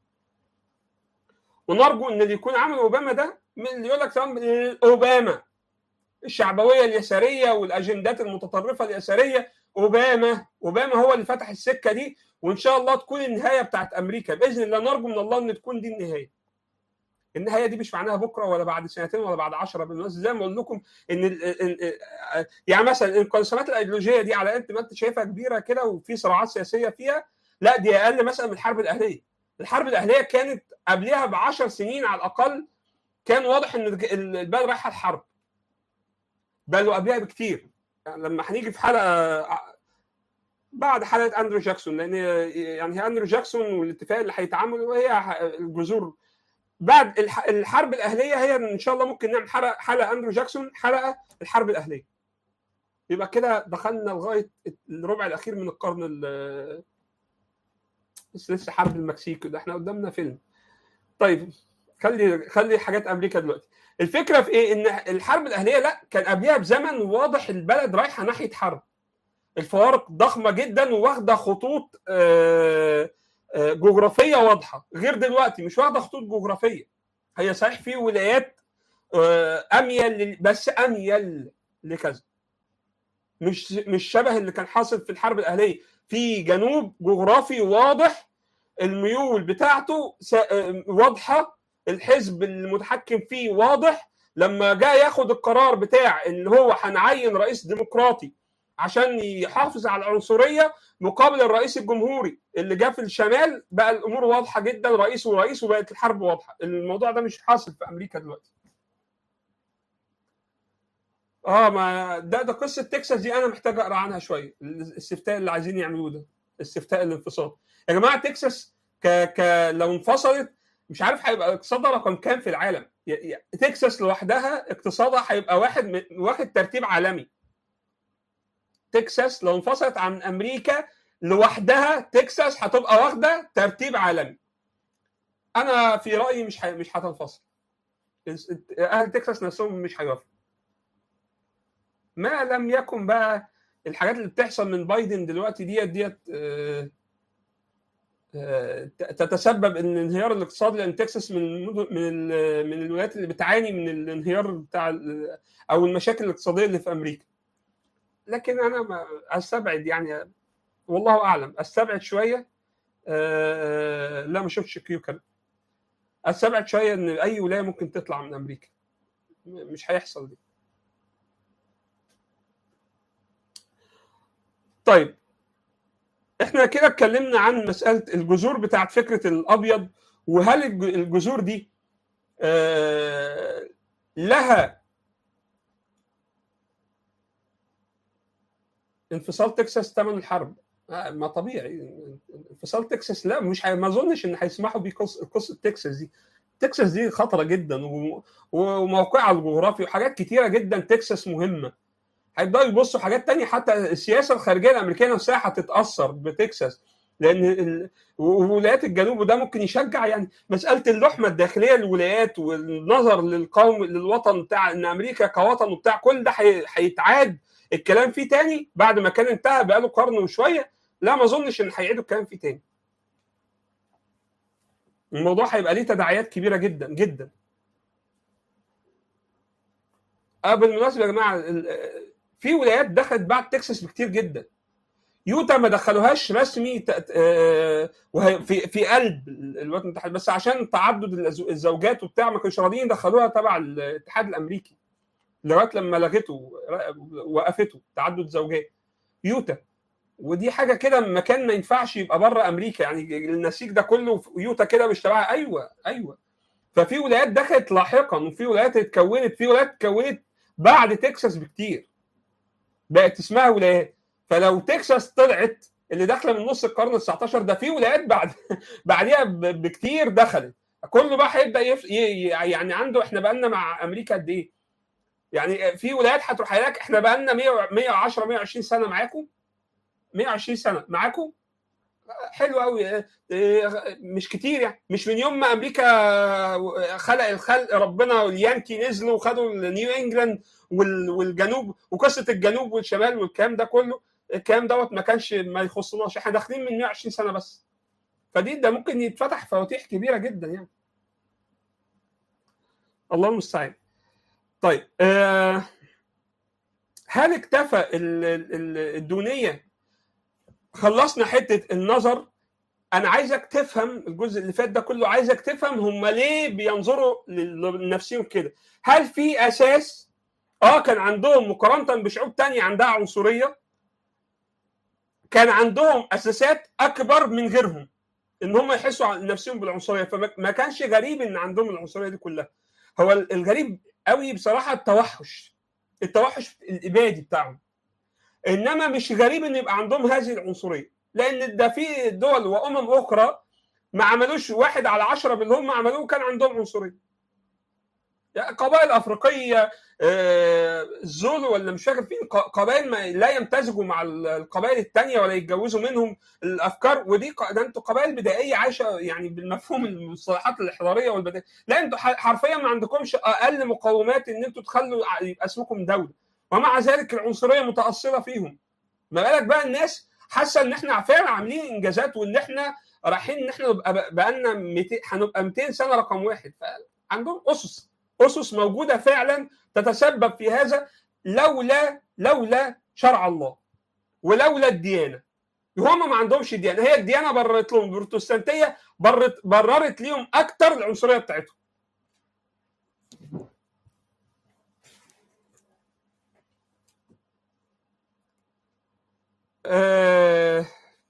ونرجو ان اللي يكون عمل اوباما ده من اللي يقول لك اوباما الشعبويه اليساريه والاجندات المتطرفه اليساريه اوباما اوباما هو اللي فتح السكه دي وان شاء الله تكون النهايه بتاعت امريكا باذن الله نرجو من الله ان تكون دي النهايه النهايه دي مش معناها بكره ولا بعد سنتين ولا بعد 10 بالمناسبه زي ما بقول لكم ان يعني مثلا الانقسامات الايديولوجيه دي على قد ما انت شايفها كبيره كده وفي صراعات سياسيه فيها لا دي اقل مثلا من الحرب الاهليه الحرب الاهليه كانت قبلها ب 10 سنين على الاقل كان واضح ان البلد رايحه الحرب بل وقبلها بكتير يعني لما هنيجي في حلقه بعد حلقه اندرو جاكسون لان يعني اندرو جاكسون والاتفاق اللي هيتعاملوا هي الجذور بعد الحرب الاهليه هي ان شاء الله ممكن نعمل حلقه حلقه اندرو جاكسون حلقه الحرب الاهليه يبقى كده دخلنا لغايه الربع الاخير من القرن بس لسه حرب المكسيك ده احنا قدامنا فيلم طيب خلي خلي حاجات امريكا دلوقتي الفكره في ايه ان الحرب الاهليه لا كان قبلها بزمن واضح البلد رايحه ناحيه حرب الفوارق ضخمه جدا وواخده خطوط آه آه، جغرافيه واضحه غير دلوقتي مش واخده خطوط جغرافيه هي صحيح في ولايات آه، اميل بس اميل لكذا مش مش شبه اللي كان حاصل في الحرب الاهليه في جنوب جغرافي واضح الميول بتاعته آه، واضحه الحزب المتحكم فيه واضح لما جاء ياخد القرار بتاع ان هو هنعين رئيس ديمقراطي عشان يحافظ على العنصريه مقابل الرئيس الجمهوري اللي جه في الشمال بقى الامور واضحه جدا رئيس ورئيس وبقت الحرب واضحه الموضوع ده مش حاصل في امريكا دلوقتي اه ما ده ده قصه تكساس دي انا محتاج اقرا عنها شويه الاستفتاء اللي عايزين يعملوه ده استفتاء الانفصال يا جماعه تكساس ك ك لو انفصلت مش عارف هيبقى اقتصادها رقم كام في العالم تكساس لوحدها اقتصادها هيبقى واحد من واخد ترتيب عالمي تكساس لو انفصلت عن امريكا لوحدها تكساس هتبقى واخده ترتيب عالمي انا في رايي مش ح... مش هتنفصل اهل تكساس نفسهم مش هيوافقوا ما لم يكن بقى الحاجات اللي بتحصل من بايدن دلوقتي ديت ديت آه تتسبب ان الانهيار الاقتصادي لان تكساس من من من الولايات اللي بتعاني من الانهيار بتاع او المشاكل الاقتصاديه اللي في امريكا لكن انا ما استبعد يعني والله اعلم استبعد شويه أه لا ما شفتش كيوكر استبعد شويه ان اي ولايه ممكن تطلع من امريكا مش هيحصل دي طيب احنا كده اتكلمنا عن مساله الجذور بتاعت فكره الابيض وهل الجذور دي آه لها انفصال تكساس ثمن الحرب آه ما طبيعي انفصال تكساس لا مش ما اظنش ان هيسمحوا بقصه تكساس دي تكساس دي خطره جدا وموقعها الجغرافي وحاجات كتيره جدا تكساس مهمه هيبداوا يبصوا حاجات تانية حتى السياسه الخارجيه الامريكيه نفسها هتتاثر بتكساس لان ال... ولايات الجنوب وده ممكن يشجع يعني مساله اللحمه الداخليه للولايات والنظر للقوم للوطن بتاع ان امريكا كوطن وبتاع كل ده هيتعاد الكلام فيه تاني بعد ما كان انتهى بقاله قرن وشويه لا ما اظنش ان هيعيدوا الكلام فيه تاني الموضوع هيبقى ليه تداعيات كبيره جدا جدا اه بالمناسبه يا جماعه في ولايات دخلت بعد تكساس بكتير جدا يوتا ما دخلوهاش رسمي وهي في في قلب الولايات المتحده بس عشان تعدد الزوجات وبتاع ما كانوش راضيين يدخلوها تبع الاتحاد الامريكي لغايه لما لغته وقفته تعدد زوجات يوتا ودي حاجه كده مكان ما ينفعش يبقى بره امريكا يعني النسيج ده كله يوتا كده مش تبعها ايوه ايوه ففي ولايات دخلت لاحقا وفي ولايات اتكونت في ولايات اتكونت بعد تكساس بكتير بقت اسمها ولايات فلو تكساس طلعت اللي داخله من نص القرن ال 19 ده في ولايات بعد بعديها بكتير دخلت كله بقى هيبدا يف... يعني عنده احنا بقى لنا مع امريكا قد ايه؟ يعني في ولايات هتروح لك احنا بقى لنا 110 120 سنه معاكم 120 سنه معاكم حلو قوي مش كتير يعني مش من يوم ما امريكا خلق الخلق ربنا اليانكي نزلوا وخدوا نيو انجلاند والجنوب وقصه الجنوب والشمال والكلام ده كله الكلام دوت ما كانش ما يخصناش احنا داخلين من 120 سنه بس فدي ده ممكن يتفتح فواتيح كبيره جدا يعني الله المستعان طيب آه هل اكتفى الدونيه خلصنا حته النظر انا عايزك تفهم الجزء اللي فات ده كله عايزك تفهم هم ليه بينظروا لنفسهم كده هل في اساس اه كان عندهم مقارنه بشعوب تانية عندها عنصريه كان عندهم اساسات اكبر من غيرهم ان هم يحسوا عن نفسهم بالعنصريه فما كانش غريب ان عندهم العنصريه دي كلها هو الغريب قوي بصراحه التوحش التوحش الابادي بتاعهم انما مش غريب ان يبقى عندهم هذه العنصريه لان ده في دول وامم اخرى ما عملوش واحد على عشرة باللي هم عملوه كان عندهم عنصريه يعني قبائل افريقيه الزولو ولا مش فاكر في قبائل ما لا يمتزجوا مع القبائل الثانيه ولا يتجوزوا منهم الافكار ودي ده انتوا قبائل بدائيه عايشه يعني بالمفهوم المصطلحات الاحضاريه والبدائيه لا انتوا حرفيا ما عندكمش اقل مقومات ان انتوا تخلوا يبقى اسمكم دوله ومع ذلك العنصريه متاصله فيهم ما بالك بقى الناس حاسه ان احنا فعلا عاملين انجازات وان احنا رايحين ان احنا نبقى بقى لنا هنبقى 200 سنه رقم واحد فعندهم اسس اسس موجوده فعلا تتسبب في هذا لولا لولا شرع الله ولولا الديانه هم ما عندهمش ديانه هي الديانه بررت لهم البروتستانتيه بررت بررت ليهم اكتر العنصريه بتاعتهم آه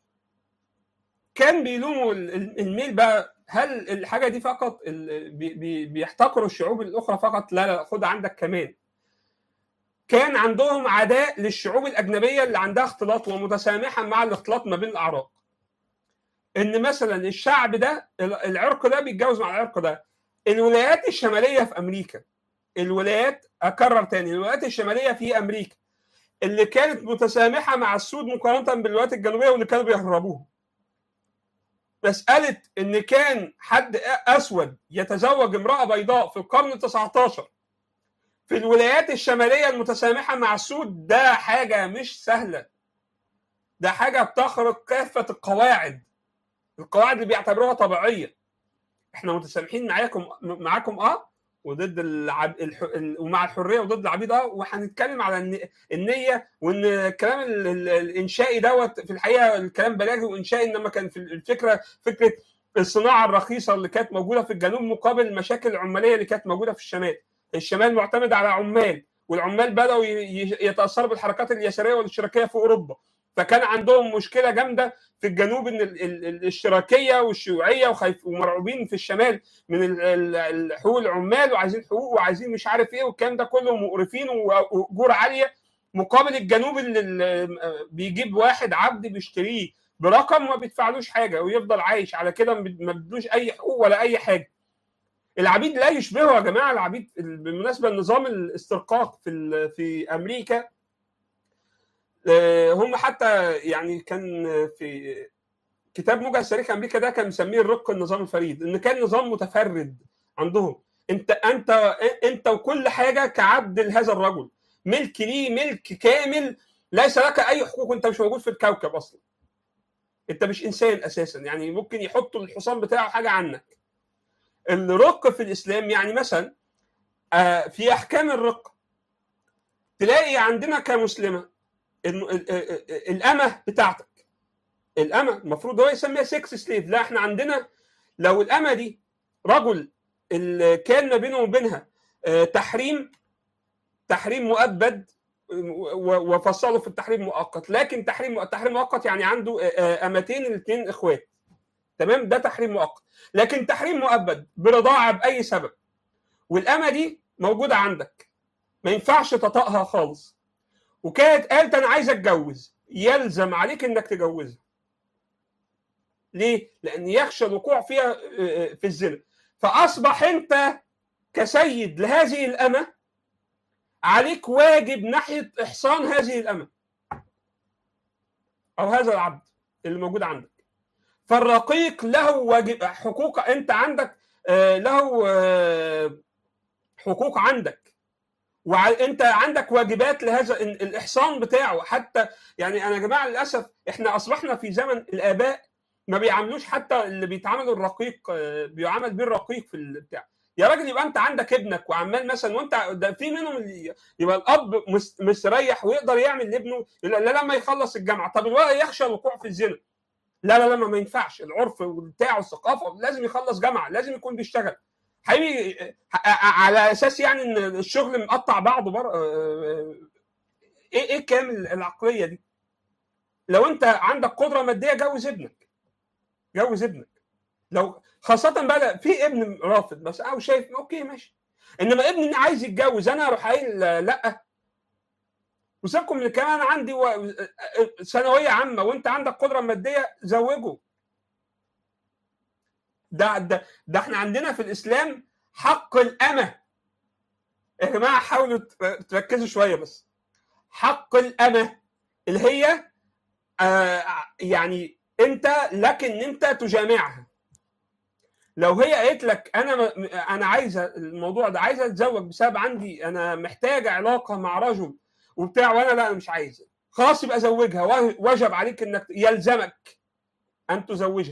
كان بيلوموا الميل بقى هل الحاجه دي فقط بيحتقروا الشعوب الاخرى فقط لا لا خد عندك كمان كان عندهم عداء للشعوب الاجنبيه اللي عندها اختلاط ومتسامحه مع الاختلاط ما بين الاعراق ان مثلا الشعب ده العرق ده بيتجوز مع العرق ده الولايات الشماليه في امريكا الولايات اكرر تاني الولايات الشماليه في امريكا اللي كانت متسامحه مع السود مقارنه بالولايات الجنوبيه واللي كانوا بيهربوهم مساله ان كان حد اسود يتزوج امراه بيضاء في القرن ال 19 في الولايات الشماليه المتسامحه مع السود ده حاجه مش سهله ده حاجه بتخرق كافه القواعد القواعد اللي بيعتبروها طبيعيه احنا متسامحين معاكم معاكم اه وضد العب... الح... ومع الحريه وضد العبيد اه وهنتكلم على النيه وان الكلام الانشائي دوت في الحقيقه الكلام بلاغي وانشائي انما كان في الفكره فكره الصناعه الرخيصه اللي كانت موجوده في الجنوب مقابل المشاكل العماليه اللي كانت موجوده في الشمال الشمال معتمد على عمال والعمال بداوا يتاثروا بالحركات اليساريه والاشتراكيه في اوروبا فكان عندهم مشكله جامده في الجنوب ان الاشتراكيه والشيوعيه ومرعوبين في الشمال من حقوق العمال وعايزين حقوق وعايزين مش عارف ايه والكلام ده كله مقرفين واجور عاليه مقابل الجنوب اللي بيجيب واحد عبد بيشتريه برقم وما بيدفعلوش حاجه ويفضل عايش على كده ما بيدوش اي حقوق ولا اي حاجه العبيد لا يشبهوا يا جماعه العبيد بالمناسبه نظام الاسترقاق في في امريكا هم حتى يعني كان في كتاب موجة تاريخ امريكا ده كان مسميه الرق النظام الفريد ان كان نظام متفرد عندهم انت انت انت وكل حاجه كعبد لهذا الرجل ملك ليه ملك كامل ليس لك اي حقوق انت مش موجود في الكوكب اصلا انت مش انسان اساسا يعني ممكن يحطوا الحصان بتاعه حاجه عنك الرق في الاسلام يعني مثلا في احكام الرق تلاقي عندنا كمسلمه الامه بتاعتك الامه المفروض هو يسميها سكس سليف لا احنا عندنا لو الامه دي رجل اللي كان ما بينه وبينها تحريم تحريم مؤبد وفصلوا في التحريم مؤقت لكن تحريم تحريم مؤقت يعني عنده امتين الاثنين اخوات تمام ده تحريم مؤقت لكن تحريم مؤبد برضاعه باي سبب والامه دي موجوده عندك ما ينفعش تطأها خالص وكانت قالت انا عايز اتجوز يلزم عليك انك تجوزها ليه؟ لان يخشى الوقوع فيها في الزنا فاصبح انت كسيد لهذه الامه عليك واجب ناحيه احصان هذه الامه او هذا العبد اللي موجود عندك فالرقيق له واجب حقوق انت عندك له حقوق عندك وانت عندك واجبات لهذا الاحصان بتاعه حتى يعني انا يا جماعه للاسف احنا اصبحنا في زمن الاباء ما بيعاملوش حتى اللي بيتعاملوا الرقيق بيعامل بيه الرقيق في البتاع يا راجل يبقى انت عندك ابنك وعمال مثلا وانت ده في منهم اللي يبقى الاب مستريح ويقدر يعمل لابنه لا لما يخلص الجامعه طب الولد يخشى الوقوع في الزنا لا لا لا ما ينفعش العرف بتاعه الثقافه لازم يخلص جامعه لازم يكون بيشتغل حبيبي على اساس يعني ان الشغل مقطع بعضه بره ايه ايه كامل العقليه دي لو انت عندك قدره ماديه جوز ابنك جوز ابنك لو خاصة بقى في ابن رافض بس او شايف اوكي ماشي انما ابني عايز يتجوز انا اروح قايل لا وسيبكم من كمان عندي و... ثانويه عامه وانت عندك قدره ماديه زوجه ده ده ده احنا عندنا في الاسلام حق الامه يا جماعه حاولوا تركزوا شويه بس حق الامه اللي هي آه يعني انت لك ان انت تجامعها لو هي قالت لك انا انا عايزه الموضوع ده عايزه اتزوج بسبب عندي انا محتاجه علاقه مع رجل وبتاع وانا لا مش عايزه خلاص يبقى زوجها وجب عليك انك يلزمك ان تزوجها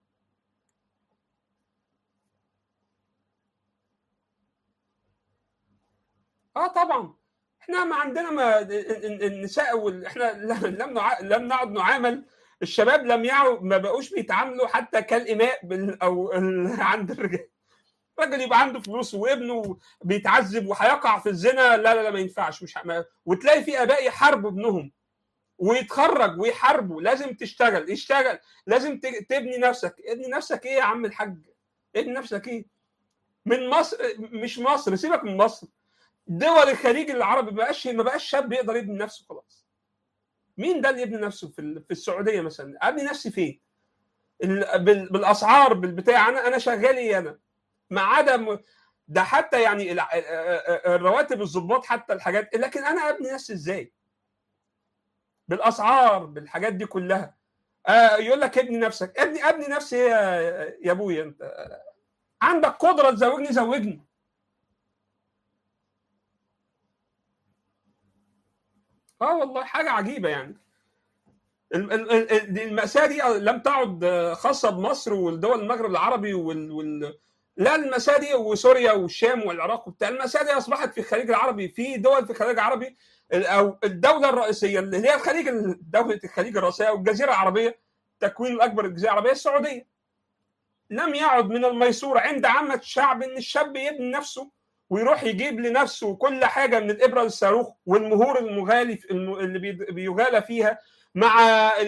اه طبعا احنا ما عندنا ما النساء وال... احنا لم نع... لم نعد نعامل الشباب لم يعوا ما بقوش بيتعاملوا حتى كالإماء بال... او ال... عند الرجال راجل يبقى عنده فلوس وابنه بيتعذب وهيقع في الزنا لا لا لا ما ينفعش مش ما وتلاقي في اباء يحاربوا ابنهم ويتخرج ويحاربوا لازم تشتغل يشتغل لازم تبني نفسك ابني نفسك ايه يا عم الحاج ابني نفسك ايه من مصر مش مصر سيبك من مصر دول الخليج العربي ما بقاش ما بقاش شاب يقدر يبني نفسه خلاص مين ده اللي يبني نفسه في في السعوديه مثلا ابني نفسي فين بالاسعار بالبتاع انا انا شغال ايه انا ما عدا ده حتى يعني الرواتب الضباط حتى الحاجات لكن انا ابني نفسي ازاي بالاسعار بالحاجات دي كلها آه يقول لك ابني نفسك ابني ابني نفسي يا, يا ابويا انت عندك قدره تزوجني زوجني اه والله حاجه عجيبه يعني المأساة دي لم تعد خاصة بمصر والدول المغرب العربي وال, وال... لا المأساة دي وسوريا والشام والعراق وبتاع المأساة دي أصبحت في الخليج العربي في دول في الخليج العربي أو الدولة الرئيسية اللي هي الخليج دولة الخليج الرئيسية والجزيرة العربية التكوين الأكبر للجزيرة العربية السعودية لم يعد من الميسور عند عامة الشعب إن الشاب يبني نفسه ويروح يجيب لنفسه كل حاجة من الإبرة للصاروخ والمهور المغالي اللي بيغالى فيها مع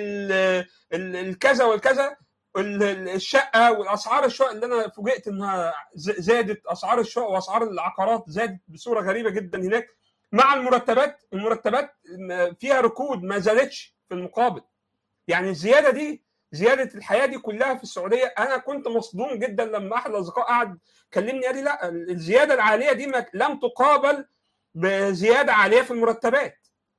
الكذا والكذا الشقه والاسعار الشقق اللي انا فوجئت انها زادت اسعار الشقق واسعار العقارات زادت بصوره غريبه جدا هناك مع المرتبات المرتبات فيها ركود ما زادتش في المقابل يعني الزياده دي زياده الحياه دي كلها في السعوديه انا كنت مصدوم جدا لما احد الاصدقاء قعد كلمني قال لي لا الزياده العاليه دي لم تقابل بزياده عاليه في المرتبات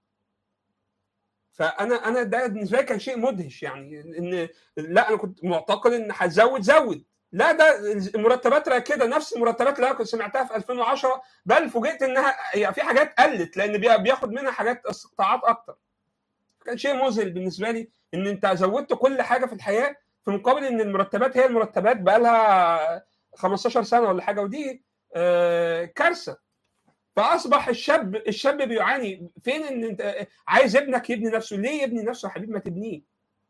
فانا انا ده بالنسبه لي كان شيء مدهش يعني ان لا انا كنت معتقد ان هتزود زود لا ده المرتبات كده نفس المرتبات اللي انا كنت سمعتها في 2010 بل فوجئت انها يعني في حاجات قلت لان بياخد منها حاجات استقطاعات اكتر كان شيء مذهل بالنسبه لي ان انت زودت كل حاجه في الحياه في مقابل ان المرتبات هي المرتبات بقى لها 15 سنه ولا حاجه ودي كارثه فاصبح الشاب الشاب بيعاني فين ان انت عايز ابنك يبني نفسه ليه يبني نفسه يا حبيبي ما تبنيه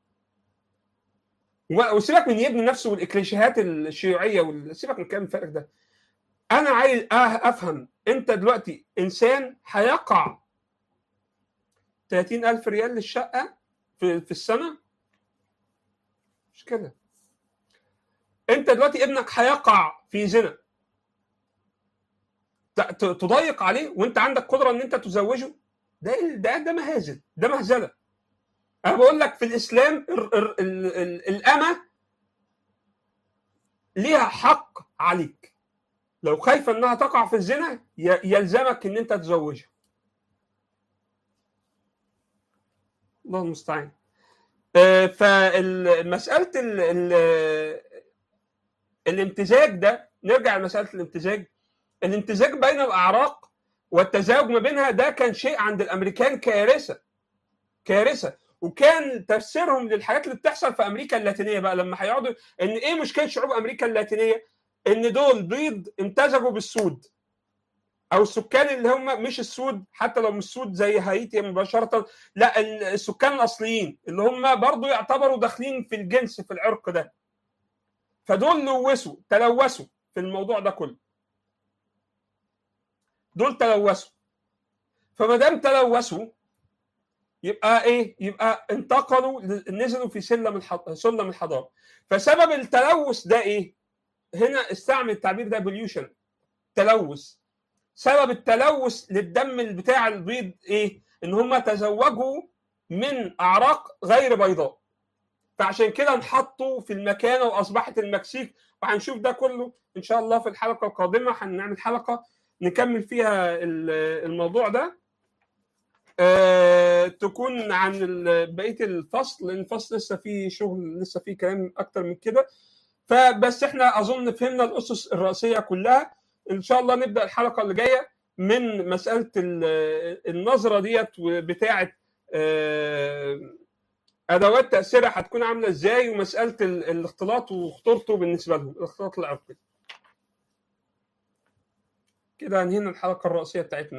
وسيبك من يبني نفسه والاكليشيهات الشيوعيه سيبك من الكلام الفارغ ده انا عايز افهم انت دلوقتي انسان هيقع 30000 ريال للشقه في, في السنه مش كده انت دلوقتي ابنك هيقع في زنا تضيق عليه وانت عندك قدره ان انت تزوجه ده ده ده مهازل ده مهزله انا بقول لك في الاسلام ال ال ال الامه ليها حق عليك لو خايفه انها تقع في الزنا يلزمك ان انت تزوجها الله المستعان فمساله الامتزاج ده نرجع لمساله الامتزاج الامتزاج بين الاعراق والتزاوج ما بينها ده كان شيء عند الامريكان كارثه كارثه وكان تفسيرهم للحاجات اللي بتحصل في امريكا اللاتينيه بقى لما هيقعدوا ان ايه مشكله شعوب امريكا اللاتينيه ان دول بيض امتزجوا بالسود او السكان اللي هم مش السود حتى لو مش السود زي هايتي مباشره لا السكان الاصليين اللي هم برضو يعتبروا داخلين في الجنس في العرق ده فدول لوثوا تلوثوا في الموضوع ده كله دول تلوثوا فما دام تلوثوا يبقى ايه؟ يبقى انتقلوا نزلوا في سلم سلم الحضاره فسبب التلوث ده ايه؟ هنا استعمل التعبير ده بوليوشن تلوث سبب التلوث للدم بتاع البيض ايه؟ ان هم تزوجوا من اعراق غير بيضاء فعشان كده انحطوا في المكانه واصبحت المكسيك وهنشوف ده كله ان شاء الله في الحلقه القادمه هنعمل حلقه نكمل فيها الموضوع ده أه تكون عن بقيه الفصل لان الفصل لسه فيه شغل لسه فيه كلام اكتر من كده فبس احنا اظن فهمنا الاسس الرئيسيه كلها ان شاء الله نبدا الحلقه اللي جايه من مساله النظره ديت بتاعه أه ادوات تاثيرها هتكون عامله ازاي ومساله الاختلاط وخطورته بالنسبه لهم الاختلاط العرقي كده انهينا الحلقه الرئيسيه بتاعتنا